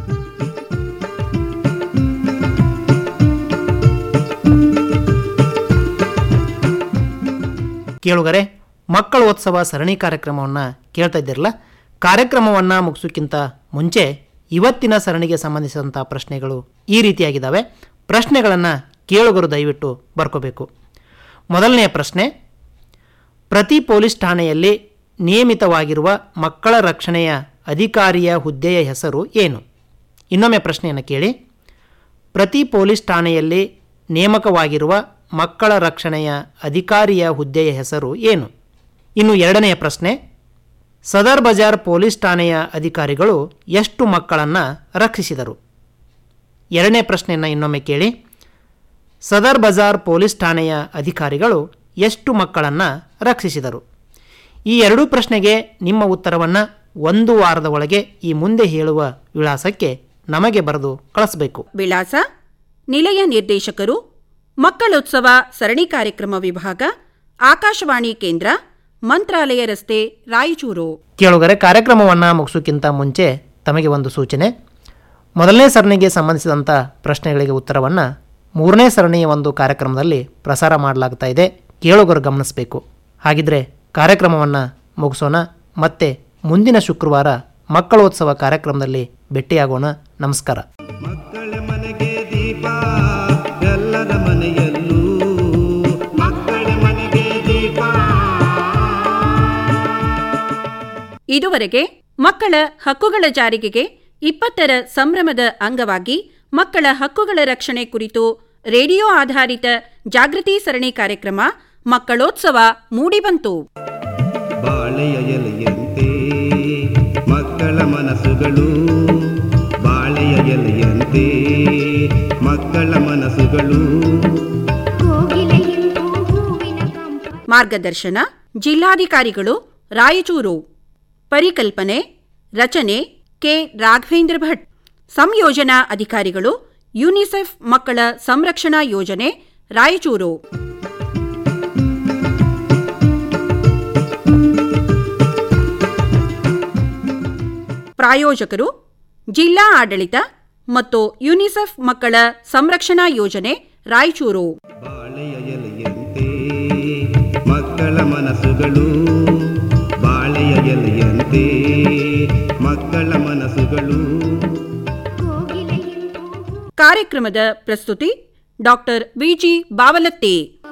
ಕೇಳುಗರೆ ಮಕ್ಕಳೋತ್ಸವ ಸರಣಿ ಕಾರ್ಯಕ್ರಮವನ್ನು ಕೇಳ್ತಾ ಇದ್ದಿರಲ್ಲ ಕಾರ್ಯಕ್ರಮವನ್ನು ಮುಗಿಸೋಕ್ಕಿಂತ ಮುಂಚೆ ಇವತ್ತಿನ ಸರಣಿಗೆ ಸಂಬಂಧಿಸಿದಂಥ ಪ್ರಶ್ನೆಗಳು ಈ ರೀತಿಯಾಗಿದ್ದಾವೆ ಪ್ರಶ್ನೆಗಳನ್ನು ಕೇಳುಗರು ದಯವಿಟ್ಟು ಬರ್ಕೋಬೇಕು ಮೊದಲನೆಯ ಪ್ರಶ್ನೆ ಪ್ರತಿ ಪೊಲೀಸ್ ಠಾಣೆಯಲ್ಲಿ ನೇಮಿತವಾಗಿರುವ ಮಕ್ಕಳ ರಕ್ಷಣೆಯ ಅಧಿಕಾರಿಯ ಹುದ್ದೆಯ ಹೆಸರು ಏನು ಇನ್ನೊಮ್ಮೆ ಪ್ರಶ್ನೆಯನ್ನು ಕೇಳಿ ಪ್ರತಿ ಪೊಲೀಸ್ ಠಾಣೆಯಲ್ಲಿ ನೇಮಕವಾಗಿರುವ ಮಕ್ಕಳ ರಕ್ಷಣೆಯ ಅಧಿಕಾರಿಯ ಹುದ್ದೆಯ ಹೆಸರು ಏನು ಇನ್ನು ಎರಡನೆಯ ಪ್ರಶ್ನೆ ಸದರ್ ಬಜಾರ್ ಪೊಲೀಸ್ ಠಾಣೆಯ ಅಧಿಕಾರಿಗಳು ಎಷ್ಟು ಮಕ್ಕಳನ್ನು ರಕ್ಷಿಸಿದರು ಎರಡನೇ ಪ್ರಶ್ನೆಯನ್ನು ಇನ್ನೊಮ್ಮೆ ಕೇಳಿ ಸದರ್ ಬಜಾರ್ ಪೊಲೀಸ್ ಠಾಣೆಯ ಅಧಿಕಾರಿಗಳು ಎಷ್ಟು ಮಕ್ಕಳನ್ನು ರಕ್ಷಿಸಿದರು ಈ ಎರಡೂ ಪ್ರಶ್ನೆಗೆ ನಿಮ್ಮ ಉತ್ತರವನ್ನು ಒಂದು ವಾರದ ಒಳಗೆ ಈ ಮುಂದೆ ಹೇಳುವ ವಿಳಾಸಕ್ಕೆ ನಮಗೆ ಬರೆದು ಕಳಿಸಬೇಕು ವಿಳಾಸ ನಿಲಯ ನಿರ್ದೇಶಕರು ಮಕ್ಕಳೋತ್ಸವ ಸರಣಿ ಕಾರ್ಯಕ್ರಮ ವಿಭಾಗ ಆಕಾಶವಾಣಿ ಕೇಂದ್ರ ಮಂತ್ರಾಲಯ ರಸ್ತೆ ರಾಯಚೂರು ಕೇಳುಗರೆ ಕಾರ್ಯಕ್ರಮವನ್ನು ಮುಗಿಸೋಕ್ಕಿಂತ ಮುಂಚೆ ತಮಗೆ ಒಂದು ಸೂಚನೆ ಮೊದಲನೇ ಸರಣಿಗೆ ಸಂಬಂಧಿಸಿದಂಥ ಪ್ರಶ್ನೆಗಳಿಗೆ ಉತ್ತರವನ್ನು ಮೂರನೇ ಸರಣಿಯ ಒಂದು ಕಾರ್ಯಕ್ರಮದಲ್ಲಿ ಪ್ರಸಾರ ಮಾಡಲಾಗ್ತಾ ಇದೆ ಕೇಳುಗರು ಗಮನಿಸಬೇಕು ಹಾಗಿದ್ರೆ ಕಾರ್ಯಕ್ರಮವನ್ನು ಮುಗಿಸೋಣ ಮತ್ತೆ ಮುಂದಿನ ಶುಕ್ರವಾರ ಮಕ್ಕಳೋತ್ಸವ ಕಾರ್ಯಕ್ರಮದಲ್ಲಿ ಭೇಟಿಯಾಗೋಣ ನಮಸ್ಕಾರ ಮಕ್ಕಳ ಮನೆಗೆ ದೀಪ ಎಲ್ಲರ ಮನೆಯಲ್ಲೂ ಮಕ್ಕಳ ಮನೆಗೆ ದೀಪ ಇದುವರೆಗೆ ಮಕ್ಕಳ ಹಕ್ಕುಗಳ ಜಾರಿಗೆಗೆ ಇಪ್ಪತ್ತರ ಸಂಭ್ರಮದ ಅಂಗವಾಗಿ ಮಕ್ಕಳ ಹಕ್ಕುಗಳ ರಕ್ಷಣೆ ಕುರಿತು ರೇಡಿಯೋ ಆಧಾರಿತ ಜಾಗೃತಿ ಸರಣಿ ಕಾರ್ಯಕ್ರಮ ಮಕ್ಕಳೋತ್ಸವ ಮೂಡಿಬಂತು ಬಾಳೆಯ ಎಲೆಯಂತೆ ಮಕ್ಕಳ ಮನಸ್ಸುಗಳು ಬಾಳೆಯ ಎಲೆಯಂತೆ ಮಕ್ಕಳ ಮನಸ್ಸುಗಳು ಕೋಗಿಲೆಯೆಂದು ಹೂವಿನ ಕಂಪ ಮಾರ್ಗದರ್ಶನ ಜಿಲ್ಲಾಧಿಕಾರಿಗಳು ರಾಯಚೂರು ಪರಿಕಲ್ಪನೆ ರಚನೆ ಕೆ ರಾಘವೇಂದ್ರ ಭಟ್ ಸಂಯೋಜನಾ ಅಧಿಕಾರಿಗಳು ಯುನಿಸೆಫ್ ಮಕ್ಕಳ ಸಂರಕ್ಷಣಾ ಯೋಜನೆ ರಾಯಚೂರು ಪ್ರಾಯೋಜಕರು ಜಿಲ್ಲಾ ಆಡಳಿತ ಮತ್ತು ಯುನಿಸೆಫ್ ಮಕ್ಕಳ ಸಂರಕ್ಷಣಾ ಯೋಜನೆ ರಾಯಚೂರು ಬಾಳೆಯ ಎಲೆಯಂತೆ ಮಕ್ಕಳ ಮನಸ್ಸುಗಳು ಬಾಳೆಯ ಎಲೆಯಂತೆ ಮಕ್ಕಳ ಮನಸ್ಸುಗಳು ಕೋಗಿಲೆಯು ಕಾರ್ಯಕ್ರಮದ ಪ್ರಸ್ತುತಿ ಡಾಕ್ಟರ್ ವಿಜಿ ಬಾವಲತ್ತಿ